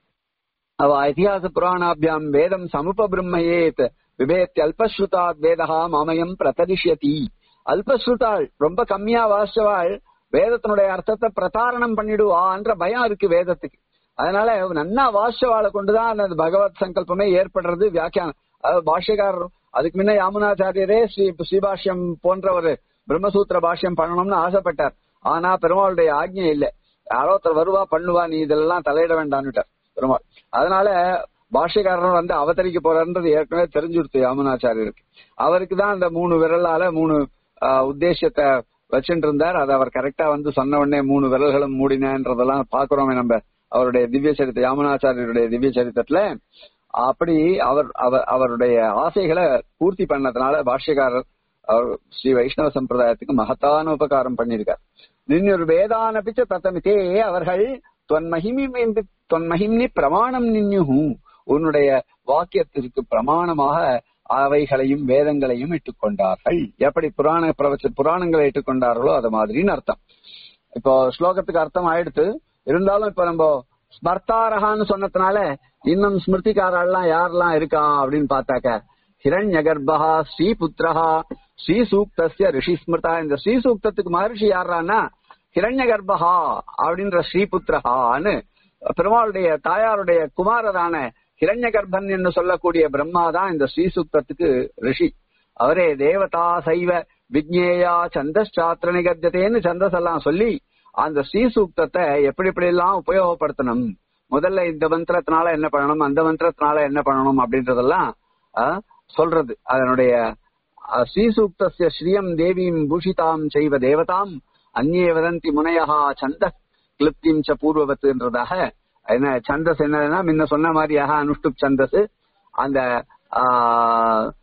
அவ இதிகாச புராணாபியாம் வேதம் சமுப பிரம்மயேத் விபேத்தி அல்பஸ்ருதாத் வேதா மாமயம் பிரதரிஷ்யதி அல்பஸ்ருதாள் ரொம்ப கம்மியா வாசிச்சவாள் வேதத்தினுடைய அர்த்தத்தை பிரதாரணம் பண்ணிடுவான்ற பயம் இருக்கு வேதத்துக்கு அதனால நன்னா வாசிச்சவாளை கொண்டுதான் அந்த பகவத் சங்கல்பமே ஏற்படுறது வியாக்கியானம் அதாவது பாஷ்யக்காரர் அதுக்கு முன்ன யாமுனாச்சாரியரே ஸ்ரீ ஸ்ரீபாஷ்யம் போன்ற ஒரு பிரம்மசூத்திர பாஷ்யம் பண்ணணும்னு ஆசைப்பட்டார் ஆனா பெருமாளுடைய ஆக்ஞை இல்ல யாரோ ஒருத்தர் வருவா பண்ணுவா நீ இதெல்லாம் தலையிட வேண்டான்னுட்டார் பெருமாள் அதனால பாஷ்யக்காரர் வந்து அவதரிக்க போறாருன்றது ஏற்கனவே தெரிஞ்சுடுத்து யாமுனாச்சாரியருக்கு அவருக்கு தான் அந்த மூணு விரலால மூணு ஆஹ், உத்தேசத்தை வச்சுட்டு இருந்தார் அதை அவர் கரெக்டா வந்து சொன்ன உடனே மூணு விரல்களும் மூடினன்றதெல்லாம் பாக்குறோமே நம்ம அவருடைய திவ்ய சரித்த யாமுனாச்சாரியருடைய திவ்ய சரித்திரத்துல அப்படி அவர் அவர் அவருடைய ஆசைகளை பூர்த்தி பண்ணதுனால பாஷ்யக்காரர் அவர் ஸ்ரீ வைஷ்ணவ சம்பிரதாயத்துக்கு மகத்தான உபகாரம் பண்ணியிருக்கார் நின்னொரு வேதான பிச்ச தத்தமித்தே அவர்கள் தொன்மகிமி தொன்மகிம்னி பிரமாணம் நின்யுகு உன்னுடைய வாக்கியத்திற்கு பிரமாணமாக அவைகளையும் வேதங்களையும் இட்டுக்கொண்டார்கள் எப்படி புராண பிரவச்ச புராணங்களை இட்டுக்கொண்டார்களோ அது மாதிரின்னு அர்த்தம் இப்போ ஸ்லோகத்துக்கு அர்த்தம் ஆயிடுத்து இருந்தாலும் இப்ப நம்ம ஸ்மர்த்தாரகான்னு சொன்னதுனால இன்னும் ஸ்மிருதிக்காரெல்லாம் யாரெல்லாம் இருக்கா அப்படின்னு பார்த்தாக்க ஹிரண்ய கர்ப்பா ஸ்ரீபுத்திரஹா ஸ்ரீ சூக்தஸ்ய ரிஷி ஸ்மிருதா இந்த ஸ்ரீ சூக்தத்துக்கு மகர்ஷி யாரான்னா ஹிரண்ய கர்ப்பா அப்படின்ற ஸ்ரீபுத்திரஹான்னு பெருமாளுடைய தாயாருடைய குமாரரான ஹிரண்ய கர்ப்பன் என்று சொல்லக்கூடிய பிரம்மா தான் இந்த ஸ்ரீசூக்தத்துக்கு ரிஷி அவரே தேவதா சைவ விக்னேயா சந்தஸ்சாத்திர நிகத்தியன்னு சந்தஸ் எல்லாம் சொல்லி அந்த ஸ்ரீசூக்தத்தை எப்படி எப்படி எல்லாம் உபயோகப்படுத்தணும் முதல்ல இந்த மந்திரத்தினால என்ன பண்ணணும் அந்த மந்திரத்தினால என்ன பண்ணணும் அப்படின்றதெல்லாம் ஆ, சொல்றது அதனுடைய ஆ, ஸ்ரீசூக்தஸ்ய ஸ்ரீயம் தேவீம் பூஷிதாம் செய்வ தேவதாம் அந்நே வதந்தி முனையஹா சந்த கிளிப்திம் ச பூர்வவத்துன்றதாக என்ன சந்தஸ் என்னதுன்னா முன்ன சொன்ன மாதிரியாக அனுஷ்டுப் சந்தஸ் அந்த ஆ,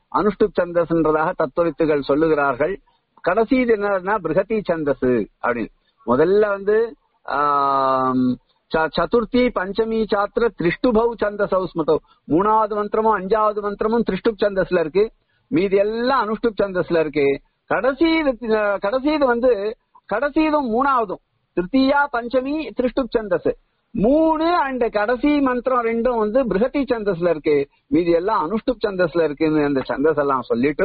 அனுஷ்டுப் சந்தஸ்ன்றதாக தத்துவவித்துகள் சொல்லுகிறார்கள் கடைசி இது என்னன்னா பிருகதி சந்தஸ் அப்படின்னு முதல்ல வந்து ஆம், ச- சதுர்த்தி பஞ்சமி சாத்திர திருஷ்டுபௌ சந்தசௌ ஸ்மிருதௌ மூணாவது மந்திரமும் அஞ்சாவது மந்திரமும் திருஷ்டுப் சந்தஸ்ல இருக்கு மீதி எல்லாம் அனுஷ்டுப் சந்தஸ்ல இருக்கு கடைசி இது, அஹ், கடைசி இது வந்து கடைசி இதுவும் மூணாவதும் திருத்தியா பஞ்சமி திருஷ்டுப் சந்தஸ் மூணு அண்ட் கடைசி மந்திரம் ரெண்டும் வந்து பிருகதி சந்தஸ்ல இருக்கு மீதி எல்லாம் அனுஷ்டுப் சந்தஸ்ல இருக்குன்னு அந்த சந்தஸ் எல்லாம் சொல்லிட்டு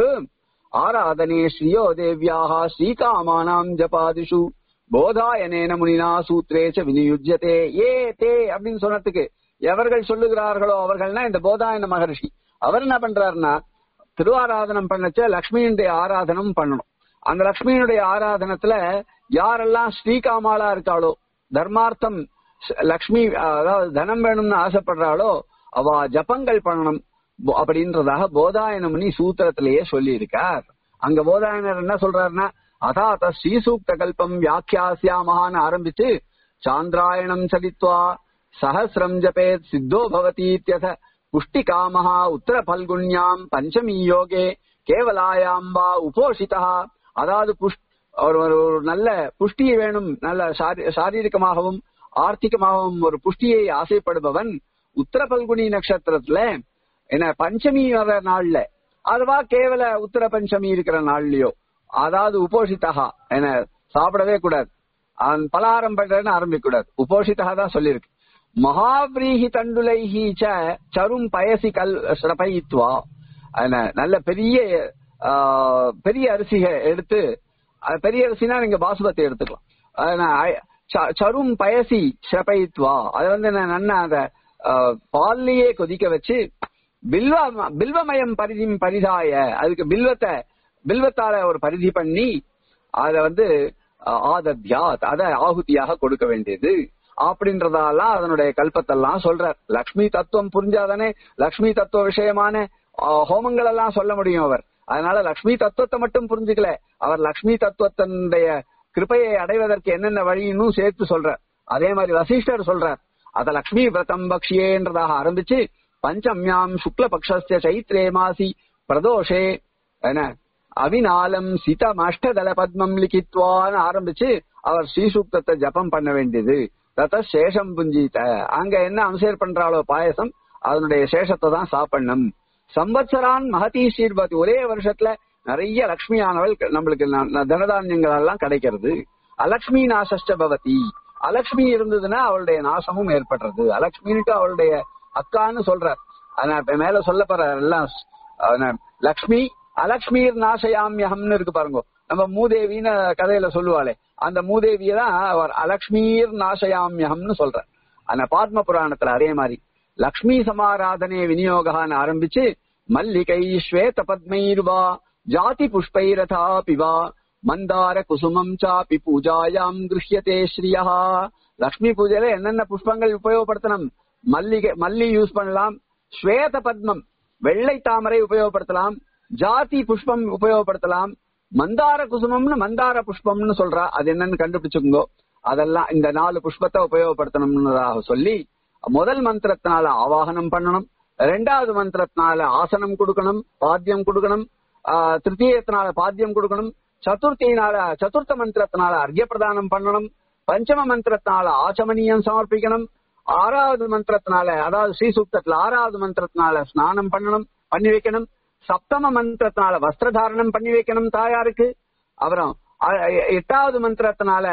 ஆராதனே ஸ்ரீயோ தேவ்யாக ஸ்ரீகாமானாம் ஜபாதிஷு போதாயனேன முனினா சூத்ரேச்ச விநியுஜ்யதே ஏ தே அப்படின்னு சொன்னதுக்கு எவர்கள் சொல்லுகிறார்களோ அவர்கள்னா இந்த போதாயன மகர்ஷி அவர் என்ன பண்றாருன்னா திருவாராதனம் பண்ணச்ச லக்ஷ்மியினுடைய ஆராதனம் பண்ணணும் அந்த லக்ஷ்மியினுடைய ஆராதனத்துல யாரெல்லாம் ஸ்ரீகாமாலா இருக்காளோ தர்மார்த்தம் ஸ்- லக்ஷ்மி அதாவது தனம் வேணும்னு ஆசைப்படுறாளோ அவ ஜபங்கள் பண்ணணும் போ- அப்படின்றதாக போதாயன முனி சூத்திரத்திலேயே சொல்லி இருக்கார் அங்க போதாயனர் என்ன சொல்றாருன்னா அதாத ஸ்ரீசூக்த கல்பம் வியாக்கியாசியாமகான்னு ஆரம்பிச்சு சாந்திராயணம் சலித்வா சஹசிரம் ஜபேத் சித்தோ பவதீத்யத புஷ்டி காமஹா உத்தர பல்குண்யாம் பஞ்சமி யோகே கேவலாயாம் வா உபோஷிதா அதாவது புஷ் ஒரு ஒரு ஒரு நல்ல புஷ்டி வேணும் நல்ல சாரி- சாரீரிகமாகவும் ஆர்த்திகமாகவும் ஒரு புஷ்டியை ஆசைப்படுபவன் உத்தர பல்குனி நட்சத்திரத்துல என்ன பஞ்சமி வர நாள்ல அதுவா கேவல உத்தர பஞ்சமி இருக்கிற நாள்லயோ அதாவது உபோஷிதா என்ன சாப்பிடவே கூடாது அவன் பலகாரம் பண்றேன்னு ஆரம்பிக்க கூடாது உபோஷிதா தான் சொல்லியிருக்கு மகாபிரீஹி தண்டுலைஹி ச சரும் பயசி கல் ஸ்ரபயித்வா என்ன நல்ல பெரிய ஆ, பெரிய அரிசிக எடுத்து அது பெரிய அரிசினா நீங்க பாசுமதி எடுத்துக்கலாம் அது ஐ- ச- சரும் பயசி ஸ்ரபயித்வா அது வந்து என்ன நன்னா அத ஆ, பால்லயே கொதிக்க வச்சு பில்வ பில்வமயம் பரிதி பரிதாய அதுக்கு பில்வத்தை பில்வத்தால ஒரு பரிதி பண்ணி அத வந்து அஹ், ஆதத்யாத் அத ஆகுதியாக கொடுக்க வேண்டியது அப்படின்றதாலாம் அதனுடைய கல்பத்தெல்லாம் சொல்றார் லக்ஷ்மி தத்துவம் புரிஞ்சாதானே லக்ஷ்மி தத்துவ விஷயமான அஹ், ஹோமங்கள் எல்லாம் சொல்ல முடியும் அவர் அதனால லக்ஷ்மி தத்துவத்தை மட்டும் புரிஞ்சுக்கல அவர் லக்ஷ்மி தத்துவத்தினுடைய கிருபையை அடைவதற்கு என்னென்ன வழின்னு சேர்த்து சொல்றார் அதே மாதிரி வசிஷ்டர் சொல்றார் அத லக்ஷ்மி விரதம் பக்ஷியேன்றதாக ஆரம்பிச்சு பஞ்சம்யாம் சுக்ல பக்ஷஸ்ய சைத்ரே மாசி பிரதோஷே என்ன அவிநாளம் சிதம் அஷ்டதல பத்மம் லிகித்வான்னு ஆரம்பிச்சு அவர் ஸ்ரீசூக்தத்தை ஜபம் பண்ண வேண்டியது தத்த சேஷம் புஞ்சித்த அங்க என்ன அனுசேர் பண்றாளோ பாயசம் அதனுடைய சேஷத்தை தான் சாப்பிடணும் சம்பத்சரான் மகதி ஸ்ரீர்பதி ஒரே வருஷத்துல நிறைய லக்ஷ்மி ஆனவள் நம்மளுக்கு ந- ந- தனதானியங்கள் எல்லாம் கிடைக்கிறது அலக்ஷ்மி நாசஷ்ட பவதி அலக்ஷ்மி இருந்ததுன்னா அவளுடைய நாசமும் ஏற்படுறது அலக்ஷ்மின்ட்டு அவளுடைய அக்கான்னு சொல்றார் ஆனா இப்ப மேல சொல்ல போற எல்லாம் ஆனா, லக்ஷ்மி அலக்ஷ்மீர் நாசயாமியகம்னு இருக்கு பாருங்க நம்ம மூதேவின்னு கதையில சொல்லுவாளே அந்த மூதேவியை தான் அவர் அலக்ஷ்மீர் நாசயாமியகம்னு சொல்றார் ஆனா பாத்ம புராணத்துல அதே மாதிரி லக்ஷ்மி சமாராதனே விநியோகான்னு ஆரம்பிச்சு மல்லிகை ஸ்வேத பத்மைர்வா ஜாதி புஷ்பைரதா பிவா மந்தார குசுமம் சாபி பூஜாயாம் கிருஹ்யதே ஸ்ரீயா லக்ஷ்மி பூஜையில என்னென்ன புஷ்பங்கள் உபயோகப்படுத்தணும் மல்லிகை மல்லி யூஸ் பண்ணலாம் ஸ்வேத பத்மம் வெள்ளை தாமரை உபயோகப்படுத்தலாம் ஜாதி புஷ்பம் உபயோகப்படுத்தலாம் மந்தார குசுமம்னு மந்தார புஷ்பம்னு சொல்றா அது என்னன்னு கண்டுபிடிச்சுக்கோங்க அதெல்லாம் இந்த நாலு புஷ்பத்தை உபயோகப்படுத்தணும்னதாக சொல்லி முதல் மந்திரத்தினால ஆவாகனம் பண்ணணும் ரெண்டாவது மந்திரத்தினால ஆசனம் கொடுக்கணும் பாத்தியம் கொடுக்கணும் ஆஹ், திருத்தீயத்தினால பாத்தியம் கொடுக்கணும் சதுர்த்தியினால சதுர்த்த மந்திரத்தினால அர்க்ய பிரதானம் பண்ணணும் பஞ்சம மந்திரத்தினால ஆச்சமனியம் சமர்ப்பிக்கணும் ஆறாவது மந்திரத்தினால அதாவது ஸ்ரீசூக்தத்துல ஆறாவது மந்திரத்தினால ஸ்நானம் பண்ணணும் பண்ணி வைக்கணும் சப்தம மந்திரத்தினால வஸ்திரதாரணம் பண்ணி வைக்கணும் தாயாருக்கு அப்புறம் அ- எ- எட்டாவது மந்திரத்தினால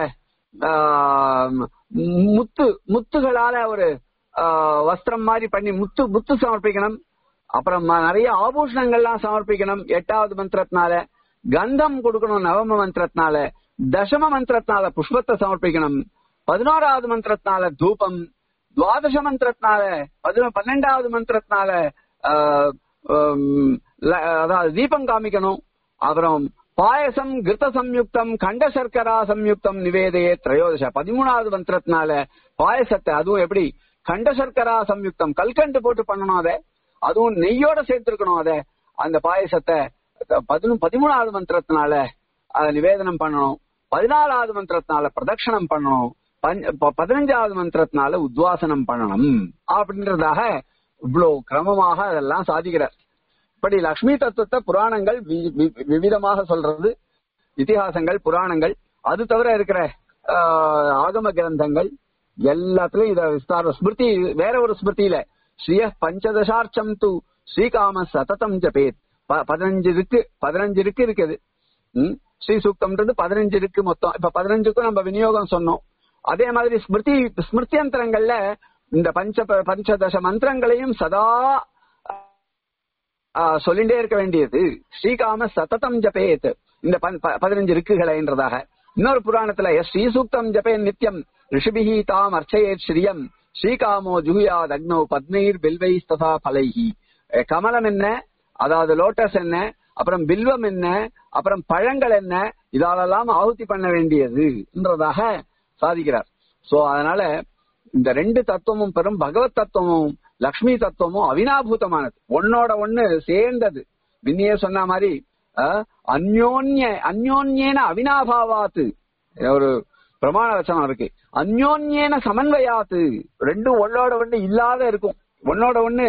ஆஹ், முத்து முத்துகளால ஒரு ஆஹ், வஸ்திரம் மாதிரி பண்ணி முத்து முத்து சமர்ப்பிக்கணும் அப்புறம் ம- நிறைய ஆபூஷணங்கள்லாம் சமர்ப்பிக்கணும் எட்டாவது மந்திரத்தினால கந்தம் கொடுக்கணும் நவம மந்திரத்தினால தசம மந்திரத்தினால புஷ்பத்தை சமர்ப்பிக்கணும் பதினோராவது மந்திரத்தினால தூபம் துவாதச மந்திரத்தினால பதினொ- பன்னெண்டாவது மந்திரத்தினால ஆஹ், ஹம், ல- அதாவது தீபம் காமிக்கணும் அப்புறம் பாயசம் கிருத்த சம்யுக்தம் கண்ட சர்க்கரா சம்யுக்தம் நிவேதையே திரையோதச பதிமூணாவது மந்திரத்தினால பாயசத்தை அதுவும் எப்படி கண்ட சர்க்கரா சம்யுக்தம் கல்கண்டு போட்டு பண்ணணும் அதை அதுவும் நெய்யோட சேர்த்திருக்கணும் அதை அந்த பாயசத்தை பதினு பதிமூணாவது மந்திரத்தினால அதை நிவேதனம் பண்ணணும் பதினாலாவது மந்திரத்தினால பிரதட்சணம் பண்ணணும் பஞ்ச- ப- பதினஞ்சாவது மந்திரத்தினால உத்வாசனம் பண்ணணும் அப்படின்றதாக இவ்வளவு கிரமமாக அதெல்லாம் சாதிக்கிறார் இப்படி லக்ஷ்மி தத்துவத்தை புராணங்கள் வி- வி- விவிதமாக சொல்றது இதிகாசங்கள் புராணங்கள் அது தவிர இருக்கிற ஆஹ், ஆகம கிரந்தங்கள் எல்லாத்துலயும் இத விஸ்தார ஸ்மிருதி வேற ஒரு ஸ்மிருதியில ஸ்ரீய பஞ்சதசார்ச்சம் து ஸ்ரீகாம சததம் ஜபேத் ப- பதினஞ்சு இருக்கு பதினஞ்சு இருக்கு இருக்குது ம்? ஸ்ரீ சூக்தம்ன்றது பதினஞ்சு இருக்கு மொத்தம் இப்ப பதினஞ்சுக்கும் நம்ம விநியோகம் சொன்னோம் அதே மாதிரி ஸ்மிருதி ஸ்மிருத்தியந்திரங்கள்ல இந்த பஞ்ச பஞ்சதச மந்திரங்களையும் சதா ஆ, சொல்லிண்டே இருக்க வேண்டியது ஸ்ரீகாம சததம் ஜபேத் இந்த பன்- ப- பதினஞ்சு ரிக்குகளைன்றதாக இன்னொரு புராணத்துல எஸ் ஸ்ரீசூக்தம் ஜபேன் நித்யம் ரிஷிபிஹி தாம் அர்ச்சயேத் ஸ்ரீயம் ஸ்ரீகாமோ ஜுகுயாத் அக்னோ பத்மைர் பில்வை ததா பலைஹி அஹ் கமலம் என்ன அதாவது லோட்டஸ் என்ன அப்புறம் பில்வம் என்ன அப்புறம் பழங்கள் என்ன இதாலெல்லாம் ஆಹುತಿ பண்ண வேண்டியதுன்றதாக சாதிக்கிறார் சோ அதனால இந்த ரெண்டு தத்துவமும் பெரும் பகவத் தத்துவமும் லக்ஷ்மி தத்துவமும் அவினாபூதமானது ஒன்னோட ஒண்ணு சேர்ந்தது முன்னையே சொன்ன மாதிரி அஹ், அந்யோன்ய அந்யோன்யேன அவினாபாவாத்து ஒரு பிரமாண வச்சனம் இருக்கு அந்யோன்யேன சமன்வயாத்து ரெண்டும் ஒன்னோட ஒண்ணு இல்லாத இருக்கும் ஒன்னோட ஒண்ணு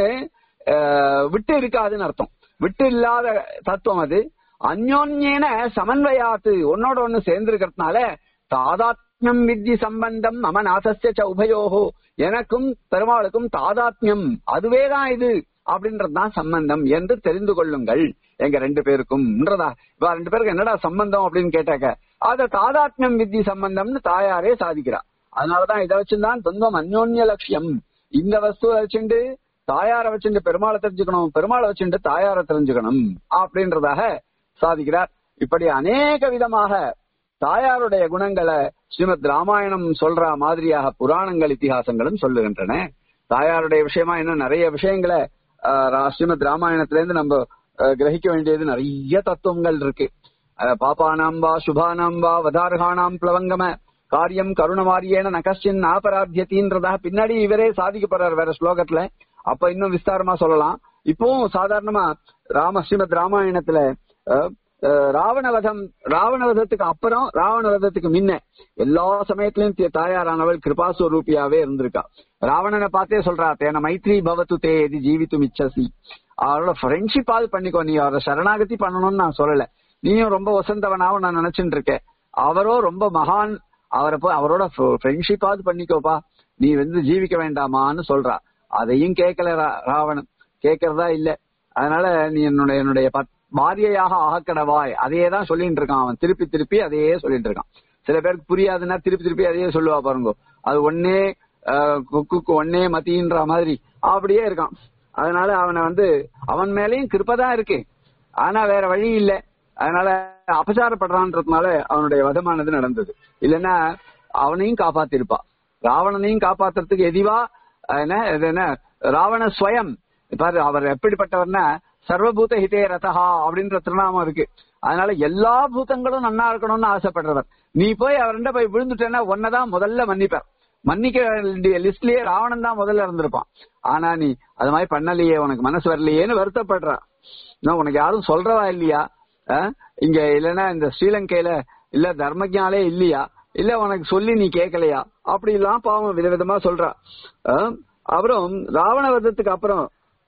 அஹ், விட்டு இருக்காதுன்னு அர்த்தம் விட்டு இல்லாத தத்துவம் அது அந்யோன்யேன சமன்வயாத்து ஒன்னோட ஒண்ணு சேர்ந்திருக்கிறதுனால தாதாத்மியம் வித்தி சம்பந்தம் மம நாதஸ்ய ச உபயோகோ எனக்கும் பெருமாளுக்கும் தாதாத்மியம் அதுவேதான் இது அப்படின்றதுதான் சம்பந்தம் என்று தெரிந்து கொள்ளுங்கள் எங்க ரெண்டு பேருக்கும்ன்றதா இவ ரெண்டு பேருக்கு என்னடா சம்பந்தம் அப்படின்னு கேட்டாக்க அத தாதாத்மியம் வித்தி சம்பந்தம்னு தாயாரே சாதிக்கிறா அதனாலதான் இதை வச்சுதான் துன்பம் அந்யோன்ய லட்சியம் இந்த வஸ்துவை வச்சுண்டு தாயாரை வச்சுட்டு பெருமாளை தெரிஞ்சுக்கணும் பெருமாளை வச்சுட்டு தாயாரை தெரிஞ்சுக்கணும் அப்படின்றதாக சாதிக்கிறார் இப்படி அநேக விதமாக தாயாருடைய குணங்களை ஸ்ரீமத் ராமாயணம் சொல்ற மாதிரியாக புராணங்கள் இத்திஹாசங்களும் சொல்லுகின்றன தாயாருடைய விஷயமா இன்னும் நிறைய விஷயங்களை ஆஹ், ரா- ஸ்ரீமத் ராமாயணத்துல இருந்து நம்ம ஆஹ், கிரகிக்க வேண்டியது நிறைய தத்துவங்கள் இருக்கு ஆஹ், பாப்பானாம் வா சுபானாம் வா வதார்கானாம் பிளவங்கம காரியம் கருணமாரியேன நகஸ்டின் ஆபராத்தியத்தின்றதாக பின்னாடி இவரே சாதிக்க போறார் வேற ஸ்லோகத்துல அப்ப இன்னும் விஸ்தாரமா சொல்லலாம் இப்பவும் சாதாரணமா ராம ஸ்ரீமத் ராமாயணத்துல அஹ், அஹ், ராவணவதம் ராவணவதத்துக்கு அப்புறம் ராவணவதத்துக்கு முன்ன எல்லா சமயத்திலயும் தே- தாயாரானவள் கிருபாஸ்வரூபியாவே இருந்திருக்கா ராவணனை பார்த்தே சொல்றா தேன மைத்ரி பவத்து தே எதி ஜீவித்து மிச்சசி அவரோட ஃப்ரெண்ட்ஷிப் ஆவது பண்ணிக்கோ நீ அவரை சரணாகதி பண்ணணும்னு நான் சொல்லல நீயும் ரொம்ப வசந்தவனாவும் நான் நினைச்சுட்டு இருக்கேன் அவரோ ரொம்ப மகான் அவரை போய் அவரோட ஃப்ரெண்ட்ஷிப் ஆவது பண்ணிக்கோப்பா நீ வந்து ஜீவிக்க வேண்டாமான்னு சொல்றா அதையும் கேட்கல ரா- ராவணன் கேட்கறதா இல்ல அதனால நீ என்னுடைய என்னுடைய பத்- பாரியையாக ஆகக்கடவாய் அதையே தான் சொல்லிட்டு இருக்கான் அவன் திருப்பி திருப்பி அதையே சொல்லிட்டு இருக்கான் சில பேருக்கு புரியாதுன்னா திருப்பி திருப்பி அதையே சொல்லுவா பாருங்க அது ஒன்னே ஆஹ், குக்குக்கு ஒன்னே மத்தின்ற மாதிரி அப்படியே இருக்கான் அதனால அவனை வந்து அவன் மேலயும் கிருப்பதான் இருக்கு ஆனா வேற வழி இல்ல அதனால அபசாரப்படுறான்றதுனால அவனுடைய வதமானது நடந்தது இல்லைன்னா அவனையும் காப்பாத்திருப்பா ராவணனையும் காப்பாத்துறதுக்கு எதிவா என்ன இது என்ன ராவண ஸ்வயம் பாரு அவர் எப்படிப்பட்டவர்னா சர்வபூத ஹிதே ரதஹா அப்படின்ற திருநாமம் இருக்கு அதனால எல்லா பூதங்களும் நன்னா இருக்கணும்னு ஆசைப்படுறவர் நீ போய் அவர்கிட்ட போய் விழுந்துட்டேன்னா ஒன்னதான் முதல்ல மன்னிப்பார் மன்னிக்க வேண்டிய லிஸ்ட்லயே ராவணன் தான் முதல்ல இருந்திருப்பான் ஆனா நீ அது மாதிரி பண்ணலையே உனக்கு மனசு வரலையேன்னு வருத்தப்படுற இன்னும் உனக்கு யாரும் சொல்றவா இல்லையா அஹ்? இங்க இல்லைன்னா இந்த ஸ்ரீலங்கையில இல்ல தர்மஜாலே இல்லையா இல்ல உனக்கு சொல்லி நீ கேட்கலையா அப்படி எல்லாம் பாவம் விதவிதமா சொல்றா அஹ்? அப்புறம் ராவணவதத்துக்கு அப்புறம்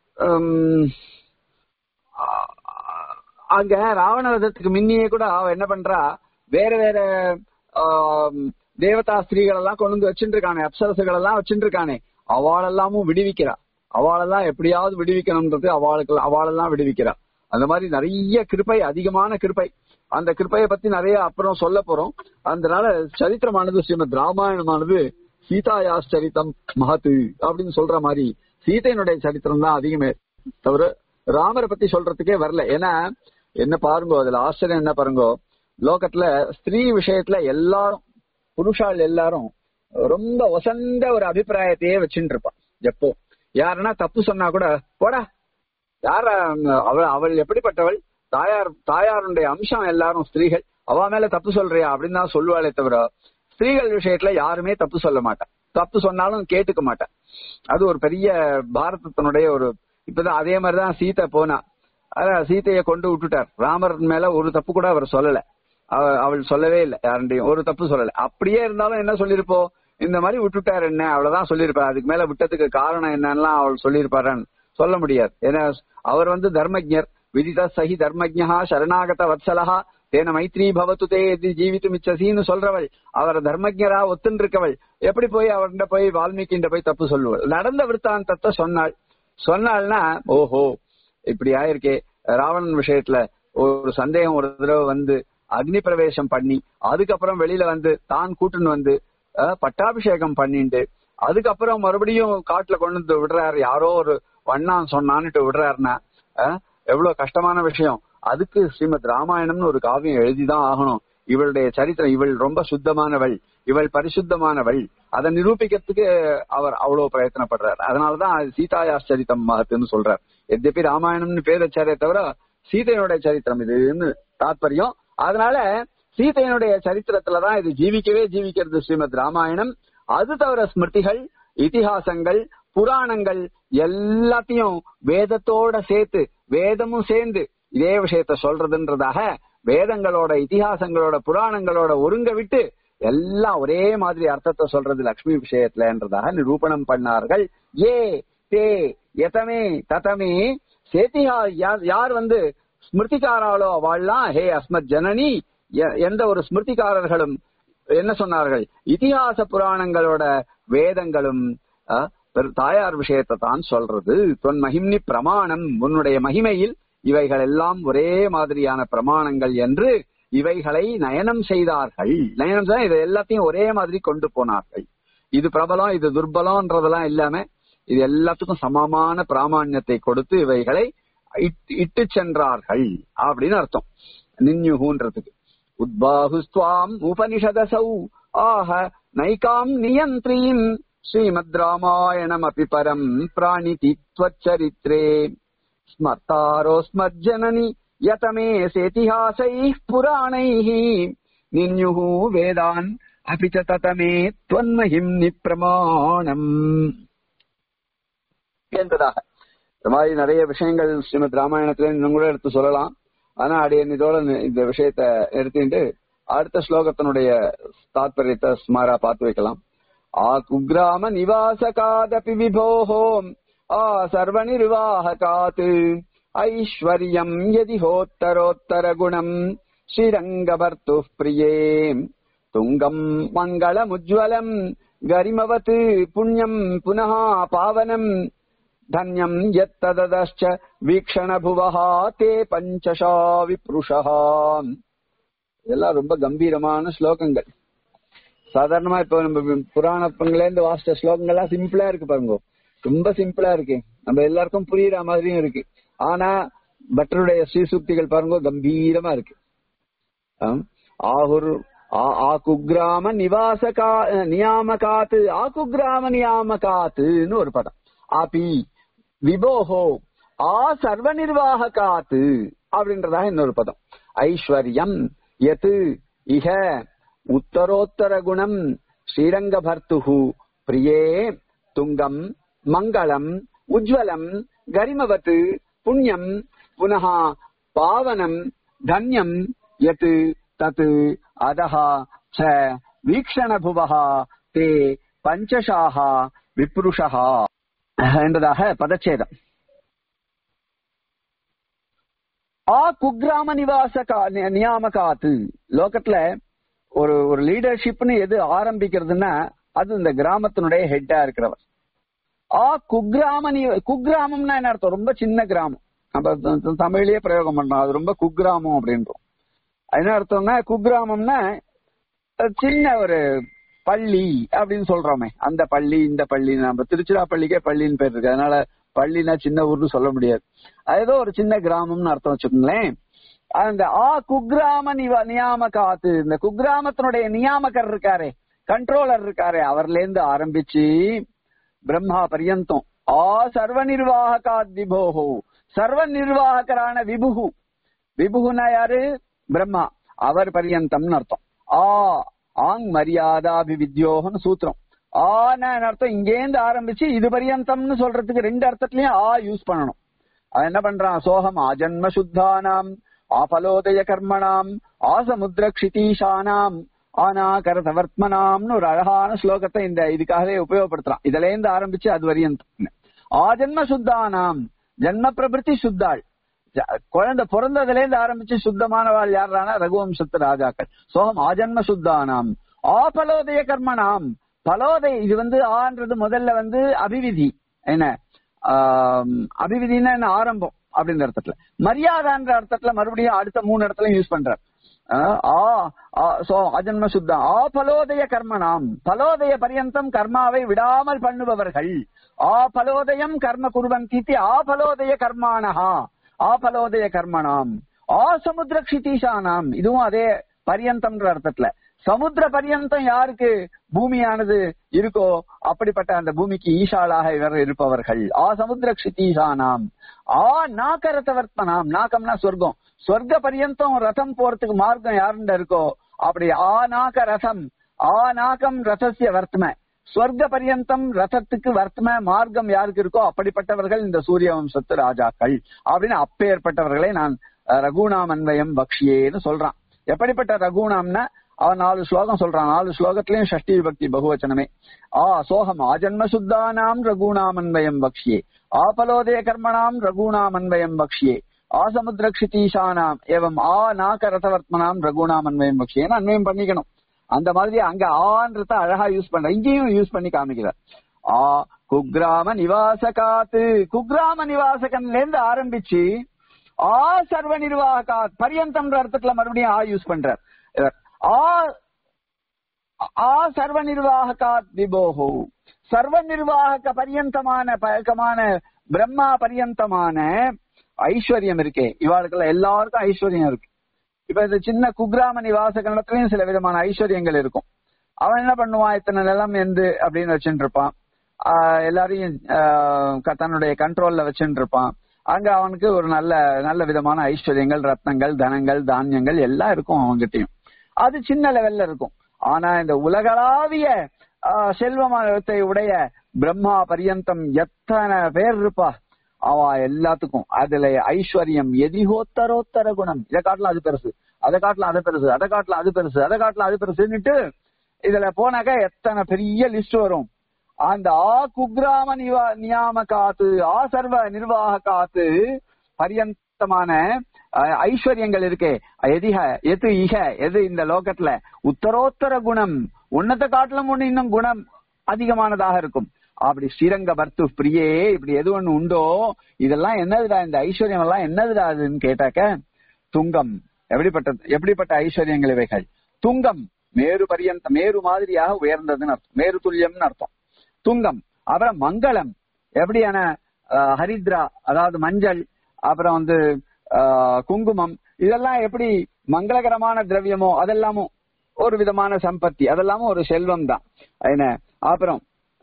ஹம், ஆ- அங்க ராவணவதத்துக்கு முன்னியே கூட அவ என்ன பண்றா வேற வேற ஆம், தேவதா ஸ்திரீகள் எல்லாம் கொண்டு வந்து வச்சுட்டு இருக்கானே அப்சரசுகள் எல்லாம் வச்சுட்டு இருக்கானே அவளெல்லாமும் விடுவிக்கிறா அவளெல்லாம் எப்படியாவது விடுவிக்கணும்ன்றது அவளுக்கு அவளெல்லாம் விடுவிக்கிறா அந்த மாதிரி நிறைய கிருப்பை அதிகமான கிருப்பை அந்த கிருப்பையை பத்தி நிறைய அப்புறம் சொல்ல போறோம் அதனால சரித்திரமானது ஸ்ரீமத் ராமாயணமானது சீதாயா சரித்தம் மகத்து அப்படின்னு சொல்ற மாதிரி சீதையினுடைய சரித்திரம் தான் அதிகமே தவிர ராமரை பத்தி சொல்றதுக்கே வரல ஏன்னா என்ன பாருங்க அதுல ஆச்சரியம் என்ன பாருங்க லோகத்துல ஸ்திரீ விஷயத்துல எல்லாரும் புருஷால் எல்லாரும் ரொம்ப வசந்த ஒரு அபிப்பிராயத்தையே வச்சுட்டு இருப்பா எப்போ யாருன்னா தப்பு சொன்னா கூட போடா யார அவள் அவள் எப்படிப்பட்டவள் தாயார் தாயாருடைய அம்சம் எல்லாரும் ஸ்திரீகள் அவ மேல தப்பு சொல்றியா அப்படின்னு தான் சொல்லுவாளே தவிர ஸ்திரீகள் விஷயத்துல யாருமே தப்பு சொல்ல மாட்டா தப்பு சொன்னாலும் கேட்டுக்க மாட்டா அது ஒரு பெரிய பாரதத்தினுடைய ஒரு இப்பதான் அதே மாதிரிதான் சீதை போனா அதான் சீதையை கொண்டு விட்டுட்டார் ராமர் மேல ஒரு தப்பு கூட அவர் சொல்லல அவ- அவள் சொல்லவே இல்லை யாருடையும் ஒரு தப்பு சொல்லல அப்படியே இருந்தாலும் என்ன சொல்லிருப்போம் இந்த மாதிரி விட்டுட்டார் என்ன அவ்வளவுதான் சொல்லியிருப்பா அதுக்கு மேல விட்டதுக்கு காரணம் என்னன்னா அவள் சொல்லியிருப்பாரான்னு சொல்ல முடியாது ஏன்னா அவர் வந்து தர்மஜர் விதித சஹி தர்மஜா சரணாகத வத்சலஹா தேன மைத்ரி பவத்து தே எதி ஜீவித்தும் இச்சசின்னு சொல்றவள் அவர் தர்மஜரா ஒத்துன்னு இருக்கவள் எப்படி போய் அவர்கிட்ட போய் வால்மீகிட்ட போய் தப்பு சொல்லுவள் நடந்த விற்த்தாந்தத்தை சொன்னாள் சொன்னாள்னா ஓஹோ இப்படி ஆயிருக்கே ராவணன் விஷயத்துல ஒரு சந்தேகம் ஒரு தடவை வந்து அக்னி பிரவேசம் பண்ணி அதுக்கப்புறம் வெளியில வந்து தான் கூட்டுன்னு வந்து அஹ், பட்டாபிஷேகம் பண்ணிட்டு அதுக்கப்புறம் மறுபடியும் காட்டுல கொண்டு வந்து விடுறாரு யாரோ ஒரு வண்ணான் சொன்னான்னுட்டு விடுறாருன்னா அஹ், எவ்வளவு கஷ்டமான விஷயம் அதுக்கு ஸ்ரீமத் ராமாயணம்னு ஒரு காவியம் எழுதிதான் ஆகணும் இவளுடைய சரித்திரம் இவள் ரொம்ப சுத்தமானவள் இவள் பரிசுத்தமானவள் அதை நிரூபிக்கிறதுக்கு அவர் அவ்வளவு பிரயத்தனப்படுறார் அதனாலதான் அது சீதாயாச்சரித்தம் மகத்துன்னு சொல்றார் எத்தப்பி ராமாயணம்னு பேர் வச்சாரே தவிர சீதையினுடைய சரித்திரம் இதுன்னு தாத்பரியம் அதனால சீதையினுடைய சரித்திரத்துலதான் இது ஜீவிக்கவே ஜீவிக்கிறது ஸ்ரீமத் ராமாயணம் அது தவிர ஸ்மிருதிகள் இதிகாசங்கள் புராணங்கள் எல்லாத்தையும் வேதத்தோட சேர்த்து வேதமும் சேர்ந்து இதே விஷயத்த சொல்றதுன்றதாக வேதங்களோட இதிகாசங்களோட புராணங்களோட ஒருங்க விட்டு எல்லாம் ஒரே மாதிரி அர்த்தத்தை சொல்றது லக்ஷ்மி விஷயத்துலன்றதாக நிரூபணம் பண்ணார்கள் ஏ தே எதமே ததமே சேத்தியா யார்- யார் வந்து ஸ்மிருதிகாராலோ அவள்லாம் ஹே அஸ்மத் ஜனனி எ- எந்த ஒரு ஸ்மிருதிகாரர்களும் என்ன சொன்னார்கள் இதிகாச புராணங்களோட வேதங்களும் அஹ், பெரு- தாயார் விஷயத்தை தான் சொல்றது தொன் மகிம்னி பிரமாணம் உன்னுடைய மகிமையில் இவைகள் எல்லாம் ஒரே மாதிரியான பிரமாணங்கள் என்று இவைகளை நயனம் செய்தார்கள் நயனம் செய்ய இது எல்லாத்தையும் ஒரே மாதிரி கொண்டு போனார்கள் இது பிரபலம் இது துர்பலம்ன்றதெல்லாம் இல்லாம இது எல்லாத்துக்கும் சமமான பிராமாண்யத்தை கொடுத்து இவைகளை இட்டு- இட்டு சென்றார்கள் அப்படின்னு அர்த்தம் நின்யுகுன்றதுக்கு உத்பாகுஸ்துவாம் உபனிஷதசௌ ஆஹ நைகாம் நியந்திரீம் ஸ்ரீமத் ராமாயணம் அபி பரம் பிராணிதி त्वच्चरित्रे स्मर्तारोऽस्मज्जननि यतमे सेतिहासैः पुराणैः निन्युः वेदान् अपि च ततमे त्वन्महिम्नि प्रमाणम् என்பதாக இந்த மாதிரி நிறைய விஷயங்கள் ஸ்ரீமத் ராமாயணத்துல இன்னும் கூட எடுத்து சொல்லலாம் ஆனா அடியன் இதோட நி- இந்த விஷயத்த எடுத்துட்டு அடுத்த ஸ்லோகத்தினுடைய தாத்பரியத்தை ஸ்மாரா பார்த்து வைக்கலாம் ஆ குக்ராம நிவாசகாதபி விபோஹோ ஆ சர்வ நிர்வாககாத் ஐஸ்வர்யம் யதி ஹோத்தரோத்தர குணம் ஸ்ரீரங்கபர்த்து பிரியே துங்கம் மங்களமுஜ்வலம் கரிமவத் புண்ணியம் புனः பாவனம் धन्यम् यत्तदश्च வீக்ஷணபுவஹ தே பஞ்சஷா விப்ருஷா இதெல்லாம் ரொம்ப கம்பீரமான ஸ்லோகங்கள் சாதாரணமா இப்ப நம்ம புராணப்பங்களே இருந்து வாசிச்ச ஸ்லோகங்கள்லாம் சிம்பிளா இருக்கு பாருங்க ரொம்ப சிம்பிளா இருக்கு நம்ம எல்லாருக்கும் புரியுற மாதிரியும் இருக்கு ஆனா பட்டருடைய ஸ்ரீசுக்திகள் பாருங்க கம்பீரமா இருக்கு ஆம். ஆகுர் ஆ- ஆகுக்ராம நிவாசகா நியாமகாத்து ஆகுக்ராம நியாமகாத்துன்னு ஒரு பதம் ஆபி விபோஹோ ஆ சர்வ நிர்வாககாத்து அப்படின்றதாக இன்னொரு பதம் ஐஸ்வர்யம் எது இஹ உத்தரோத்தர குணம் ஸ்ரீரங்க பர்த்துஹு பிரியே துங்கம் மங்களம் உஜ்வலம் கரிமவத் புண்ணியம் புனः பாவனம் தன்யம் யத் தத் அதஹ ச வீக்ஷணபுவः தே பஞ்சஷாः விப்ருஷः என்பதாக பதச்சேதம் ஆ குக்ராம நிவாச கா- நி- நியாமகாத்து லோகத்துல ஒரு ஒரு லீடர்ஷிப்னு எது ஆரம்பிக்கிறதுன்னா அது இந்த கிராமத்தினுடைய ஹெட்டா இருக்கிறவர் ஆ குக்ராம நி- குக்ராமம்னா என்ன அர்த்தம் ரொம்ப சின்ன கிராமம் நம்ம த- த- தமிழ்லயே பிரயோகம் பண்றோம் அது ரொம்ப குக்ராமம் அப்படின்றோம் அது என்ன அர்த்தம்னா குக்ராமம்னா அஹ், சின்ன ஒரு பள்ளி அப்படின்னு சொல்றோமே அந்த பள்ளி இந்த பள்ளி நம்ம திருச்சிராப்பள்ளிக்கே பள்ளின்னு பேர் இருக்கு அதனால பள்ளினா சின்ன ஊர்னு சொல்ல முடியாது அது ஏதோ ஒரு சின்ன கிராமம்னு அர்த்தம் வச்சுக்கோங்களேன் அந்த ஆ குக்ராம நிவ நியாமகாத்து இந்த குக்ராமத்தினுடைய நியாமகர் இருக்காரே கண்ட்ரோலர் இருக்காரே அவர்ல இருந்து ஆரம்பிச்சு பிரம்மா பரியந்தம் ஆ சர்வ நிர்வாககாத் விபோஹோ சர்வ நிர்வாகரான விபுகு விபுகுனா யாரு பிரம்மா அவர் பரியந்தம்னு அர்த்தம் ஆ ஆங் மரியாதாபிவித்யோகம்னு சூத்திரம் ஆனா அர்த்தம் இங்கேருந்து ஆரம்பிச்சு இது பரியந்தம்னு சொல்றதுக்கு ரெண்டு அர்த்தத்திலயும் ஆ யூஸ் பண்ணணும் அவன் என்ன பண்றான் சோகம் ஆஜன்ம சுத்தானாம் ஆபலோதய கர்மணாம் ஆசமுத்திர க்ஷிதீஷானாம் ஆனாகர சவர்த்மனாம்னு ஒரு அழகான ஸ்லோகத்தை இந்த இதுக்காகவே உபயோகப்படுத்துறான் இதுல இருந்து ஆரம்பிச்சு அது வரையும் ஆஜன்ம சுத்தானாம் ஜன்ம பிரபிருத்தி சுத்தாள் ஜ- குழந்தை பிறந்ததுல இருந்து ஆரம்பிச்சு சுத்தமானவாள் யாரானா ரகுவம்சத்து ராஜாக்கள் சோகம் ஆஜன்ம சுத்தானாம் ஆபலோதய கர்மனாம் பலோதய இது வந்து ஆன்றது முதல்ல வந்து அபிவிதி என்ன ஆம், அபிவிதின்னா என்ன ஆரம்பம் அப்படின்ற அர்த்தத்துல மரியாதைன்ற அர்த்தத்துல மறுபடியும் அடுத்த மூணு இடத்துல யூஸ் பண்றார் ஆஹ், ஆ ஆ, சோ அஜன்ம சுத்தம் ஆ பலோதய கர்மனாம் பலோதய பரியந்தம் கர்மாவை விடாமல் பண்ணுபவர்கள் ஆ பலோதயம் கர்ம குருவந்தி ஆ பலோதய கர்மானஹா ஆ பலோதய கர்மனாம் ஆ சமுத்திர க்ஷிதீஷானாம் இதுவும் அதே பரியந்தம்ன்ற அர்த்தத்துல சமுத்திர பரியந்தம் யாருக்கு பூமியானது இருக்கோ அப்படிப்பட்ட அந்த பூமிக்கு ஈஷாளாக இவர் இருப்பவர்கள் ஆ சமுத்திர க்ஷிதீஷானாம் ஆ நாக்க ரதவர்த்தனாம் நாக்கம்னா சொர்க்கம் சொர்க்க பரியந்தம் ரதம் போறதுக்கு மார்க்கம் யாருண்ட இருக்கோ அப்படி ஆ நாக்க ரதம் ஆ நாகம் ரதசிய வர்த்தம ஸ்வர்க பரியந்தம் ரதத்துக்கு வர்த்தம மார்க்கம் யாருக்கு இருக்கோ அப்படிப்பட்டவர்கள் இந்த சூரிய வம்சத்து ராஜாக்கள் அப்படின்னு அப்பேற்பட்டவர்களை நான் அஹ், ரகுணாம் அன்வயம் பக்ஷியேன்னு சொல்றான் எப்படிப்பட்ட ரகுணாம்னா அவன் நாலு ஸ்லோகம் சொல்றான் நாலு ஸ்லோகத்திலயும் ஷஷ்டி விபக்தி பகுவச்சனமே ஆ சோகம் ஆஜன்ம சுத்தானாம் ரகுணாம் அன்வயம் பக்ஷியே ஆபலோதய கர்மணாம் ரகுணாம் அன்வயம் பக்ஷியே ஆசமுத்திர க்ஷிதீஷானாம் ஏவம் ஆ நாக ரதவர்த்மனாம் ரகுணாம் அன்வயம் பக்ஷியேன்னு அன்வயம் பண்ணிக்கணும் அந்த மாதிரி அங்க ஆன்றத அழகா யூஸ் பண்ற இங்கேயும் யூஸ் பண்ணி காமிக்கிறார் ஆ குக்ராம நிவாசகாத்து குக்ராம நிவாசகன்ல இருந்து ஆரம்பிச்சு ஆ சர்வ நிர்வாகாத் பரியந்தம்ன்ற அர்த்தத்துல மறுபடியும் ஆ யூஸ் பண்றார் இவர் ஆ ஆ சர்வ நிர்வாககாத் விபோஹோ சர்வ நிர்வாகக பரியந்தமான பழக்கமான பிரம்மா பரியந்தமான ஐஸ்வர்யம் இருக்கே இவாளுக்கெல்லாம் எல்லாருக்கும் ஐஸ்வர்யம் இருக்கு இப்ப இந்த சின்ன குக்ராம நிவாச கணத்திலையும் சில விதமான ஐஸ்வர்யங்கள் இருக்கும் அவன் என்ன பண்ணுவான் இத்தனை நிலம் எந்து அப்படின்னு வச்சுட்டு இருப்பான் ஆஹ் எல்லாரையும் ஆஹ் க- தன்னுடைய கண்ட்ரோல்ல வச்சுட்டு இருப்பான் அங்க அவனுக்கு ஒரு நல்ல நல்ல விதமான ஐஸ்வர்யங்கள் ரத்னங்கள் தனங்கள் தானியங்கள் எல்லாம் இருக்கும் அவன்கிட்டயும் அது சின்ன லெவல்ல இருக்கும் ஆனா இந்த உலகளாவிய ஆஹ், செல்வத்தை உடைய பிரம்மா பரியந்தம் எத்தனை பேர் இருப்பா அவ எல்லாத்துக்கும் அதுல ஐஸ்வர்யம் எதிகோத்தரோத்தர குணம் இதை காட்டலாம் அது பெருசு அதை காட்டலாம் அது பெருசு அதை காட்டலாம் அது பெருசு அதை காட்டலாம் அது பெருசுன்னுட்டு இதுல போனாக்கா எத்தனை பெரிய லிஸ்ட் வரும் அந்த ஆ குக்ராம நிவா நியாம காத்து ஆ சர்வ நிர்வாக காத்து பரியந்தமான அஹ், ஐஸ்வர்யங்கள் இருக்கே எதிக எது இக எது இந்த லோகத்துல உத்தரோத்தர குணம் உன்னத்தை காட்டிலும் ஒண்ணு இன்னும் குணம் அதிகமானதாக இருக்கும் அப்படி ஸ்ரீரங்க பர்த்து பிரியே இப்படி எது ஒண்ணு உண்டோ இதெல்லாம் என்னதுடா இந்த ஐஸ்வர்யம் எல்லாம் என்னதுடா அதுன்னு கேட்டாக்க துங்கம் எப்படிப்பட்ட எப்படிப்பட்ட ஐஸ்வர்யங்கள் இவைகள் துங்கம் மேரு பரியந்த மேரு மாதிரியாக உயர்ந்ததுன்னு அர்த்தம் மேரு துல்லியம்னு அர்த்தம் துங்கம் அப்புறம் மங்களம் எப்படியான அஹ், ஹரித்ரா அதாவது மஞ்சள் அப்புறம் வந்து அஹ், குங்குமம் இதெல்லாம் எப்படி மங்களகரமான திரவியமோ அதெல்லாமும் ஒரு விதமான சம்பத்தி அதெல்லாமும் ஒரு செல்வம் தான் என்ன அப்புறம்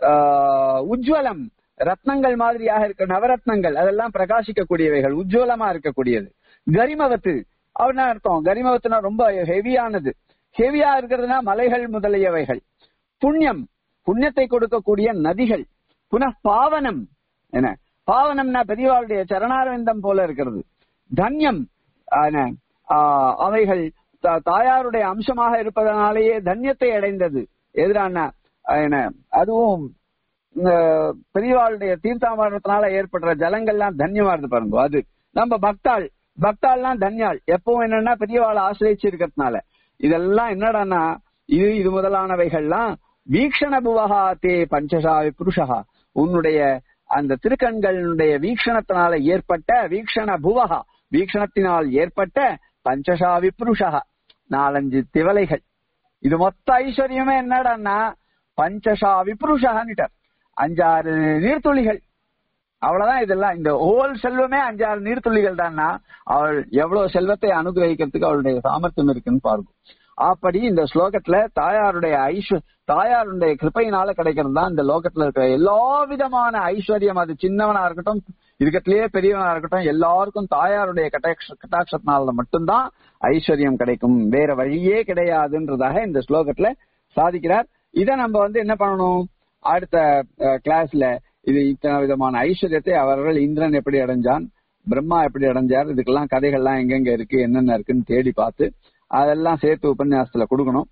ஆஹ், உஜ்வலம் ரத்னங்கள் மாதிரியாக இருக்க நவரத்னங்கள் அதெல்லாம் பிரகாசிக்கக்கூடியவைகள் உஜ்வலமா இருக்கக்கூடியது கரிமவத்து அப்படின்னா அர்த்தம் கரிமவத்துனா ரொம்ப ஹெவியானது ஹெவியா இருக்கிறதுனா மலைகள் முதலியவைகள் புண்ணியம் புண்ணியத்தை கொடுக்கக்கூடிய நதிகள் புன பாவனம் என்ன பாவனம்னா பெரியவாளுடைய சரணாரவிந்தம் போல இருக்கிறது தன்யம் ஆன, ஆஹ், அவைகள் த- தாயாருடைய அம்சமாக இருப்பதனாலேயே தன்யத்தை அடைந்தது எதிரான என்ன அதுவும் இந்த பெரியவாளுடைய தீர்த்தாமரத்தினால ஏற்படுற ஜலங்கள்லாம் தன்யமா இருந்து பாருங்க அது நம்ம பக்தாள் பக்தாள்லாம் தன்யாள் எப்பவும் என்னன்னா பெரியவாளை ஆசிரியச்சு இருக்கிறதுனால இதெல்லாம் என்னடான்னா இது இது முதலானவைகள்லாம் வீக்ஷண புவகா தே பஞ்சசா புருஷா உன்னுடைய அந்த திருக்கண்களுடைய வீக்ஷணத்தினால ஏற்பட்ட வீக்ஷண புவகா வீக்ஷணத்தினால் ஏற்பட்ட பஞ்சசா விப்ருஷா நாலஞ்சு திவலைகள் இது மொத்த ஐஸ்வர்யமே என்னடான்னா பஞ்சசா விப்ருஷான்னுட்டார் அஞ்சாறு நீர்த்துளிகள் அவ்வளவுதான் இதெல்லாம் இந்த ஹோல் செல்வமே அஞ்சாறு நீர்த்துளிகள் தான்னா அவள் எவ்வளவு செல்வத்தை அனுகிரகிக்கிறதுக்கு அவளுடைய சாமர்த்தியம் இருக்குன்னு பாருங்க அப்படி இந்த ஸ்லோகத்துல தாயாருடைய ஐஸ்வ தாயாருடைய கிருப்பையினால கிடைக்கிறது தான் இந்த லோகத்துல இருக்கிற எல்லா விதமான ஐஸ்வர்யம் அது சின்னவனா இருக்கட்டும் இருக்கத்திலேயே பெரியவனா இருக்கட்டும் எல்லாருக்கும் தாயாருடைய கட்டாட்ச கட்டாட்சத்தினால மட்டும்தான் ஐஸ்வர்யம் கிடைக்கும் வேற வழியே கிடையாதுன்றதாக இந்த ஸ்லோகத்துல சாதிக்கிறார் இதை நம்ம வந்து என்ன பண்ணணும் அடுத்த கிளாஸ்ல இது இத்தனை விதமான ஐஸ்வர்யத்தை அவர்கள் இந்திரன் எப்படி அடைஞ்சான் பிரம்மா எப்படி அடைஞ்சார் இதுக்கெல்லாம் கதைகள்லாம் எங்கெங்க இருக்கு என்னென்ன இருக்குன்னு தேடி பார்த்து அதெல்லாம் சேர்த்து உபன்யாசத்துல கொடுக்கணும்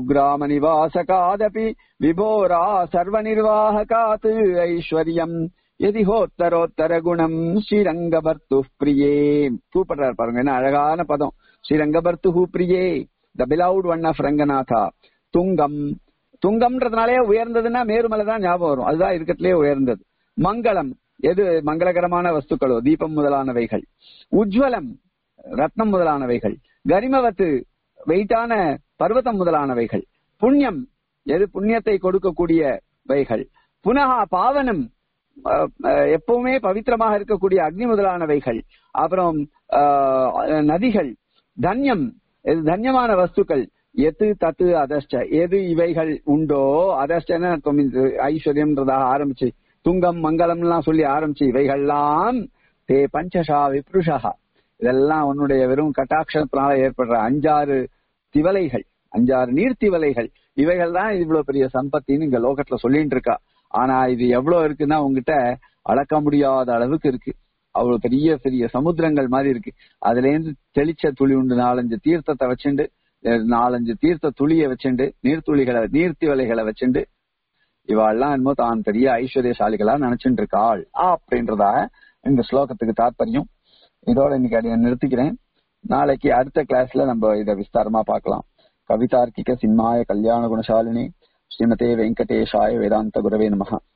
ஆகுகிராம நிவாசகாதபி விபோரா சர்வ நிர்வாகாத் ஐஸ்வர்யம் எதி ஹோத்தரோத்தர குணம் ஸ்ரீரங்கபர்த்து பிரியே கூப்பிடுறாரு பாருங்க என்ன அழகான பதம் ஸ்ரீரங்கபர்த்து பிரியே the beloved one of Ranganatha துங்கம் துங்கம்ன்றதுனாலே உயர்ந்ததுன்னா மேருமலை தான் ஞாபகம் வரும் அதுதான் இருக்கத்திலே உயர்ந்தது மங்களம் எது மங்களகரமான வஸ்துக்களோ தீபம் முதலானவைகள் உஜ்வலம் ரத்னம் முதலானவைகள் கரிமவத்து வெயிட்டான பர்வதம் முதலானவைகள் புண்ணியம் எது புண்ணியத்தை கொடுக்கக்கூடியவைகள் புனகா பாவனம் அஹ், அஹ், எப்பவுமே பவித்திரமாக இருக்கக்கூடிய அக்னி முதலானவைகள் அப்புறம் அஹ், நதிகள் தன்யம் எது தன்யமான வஸ்துக்கள் எது தத்து அதஷ்ட எது இவைகள் உண்டோ அதஷ்டன்னு அர்த்தம் இந்த ஐஸ்வர்யம்ன்றதாக ஆரம்பிச்சு துங்கம் மங்களம்லாம் சொல்லி ஆரம்பிச்சு இவைகள்லாம் தே பஞ்சஷா விப்ருஷா இதெல்லாம் உன்னுடைய வெறும் கட்டாட்சத்தினால ஏற்படுற அஞ்சாறு திவலைகள் அஞ்சாறு நீர்த்திவலைகள் இவைகள் தான் இவ்வளவு பெரிய சம்பத்தின்னு இங்க லோகத்துல சொல்லிட்டு இருக்கா ஆனா இது எவ்வளவு இருக்குன்னா உங்ககிட்ட அளக்க முடியாத அளவுக்கு இருக்கு அவ்வளவு பெரிய பெரிய சமுத்திரங்கள் மாதிரி இருக்கு அதுல இருந்து தெளிச்ச துளி உண்டு நாலஞ்சு தீர்த்தத்தை வச்சுண்டு அஹ் நாலஞ்சு தீர்த்த துளியை வச்சுண்டு நீர்த்துளிகளை நீர்த்திவலைகளை வச்சுண்டு இவாள்லாம் என்னமோ தான் பெரிய ஐஸ்வர்யசாலிகளா நினைச்சுட்டு இருக்காள் அப்படின்றதாக இந்த ஸ்லோகத்துக்கு தாற்பயம் இதோட இன்னைக்கு அடி நிறுத்திக்கிறேன் நாளைக்கு அடுத்த கிளாஸ்ல நம்ம இதை விஸ்தாரமா பார்க்கலாம் கவிதார்க்கிக சிம்மாய கல்யாண குணசாலினி ஸ்ரீமதே வெங்கடேஷாய வேதாந்த குரவே நமஹ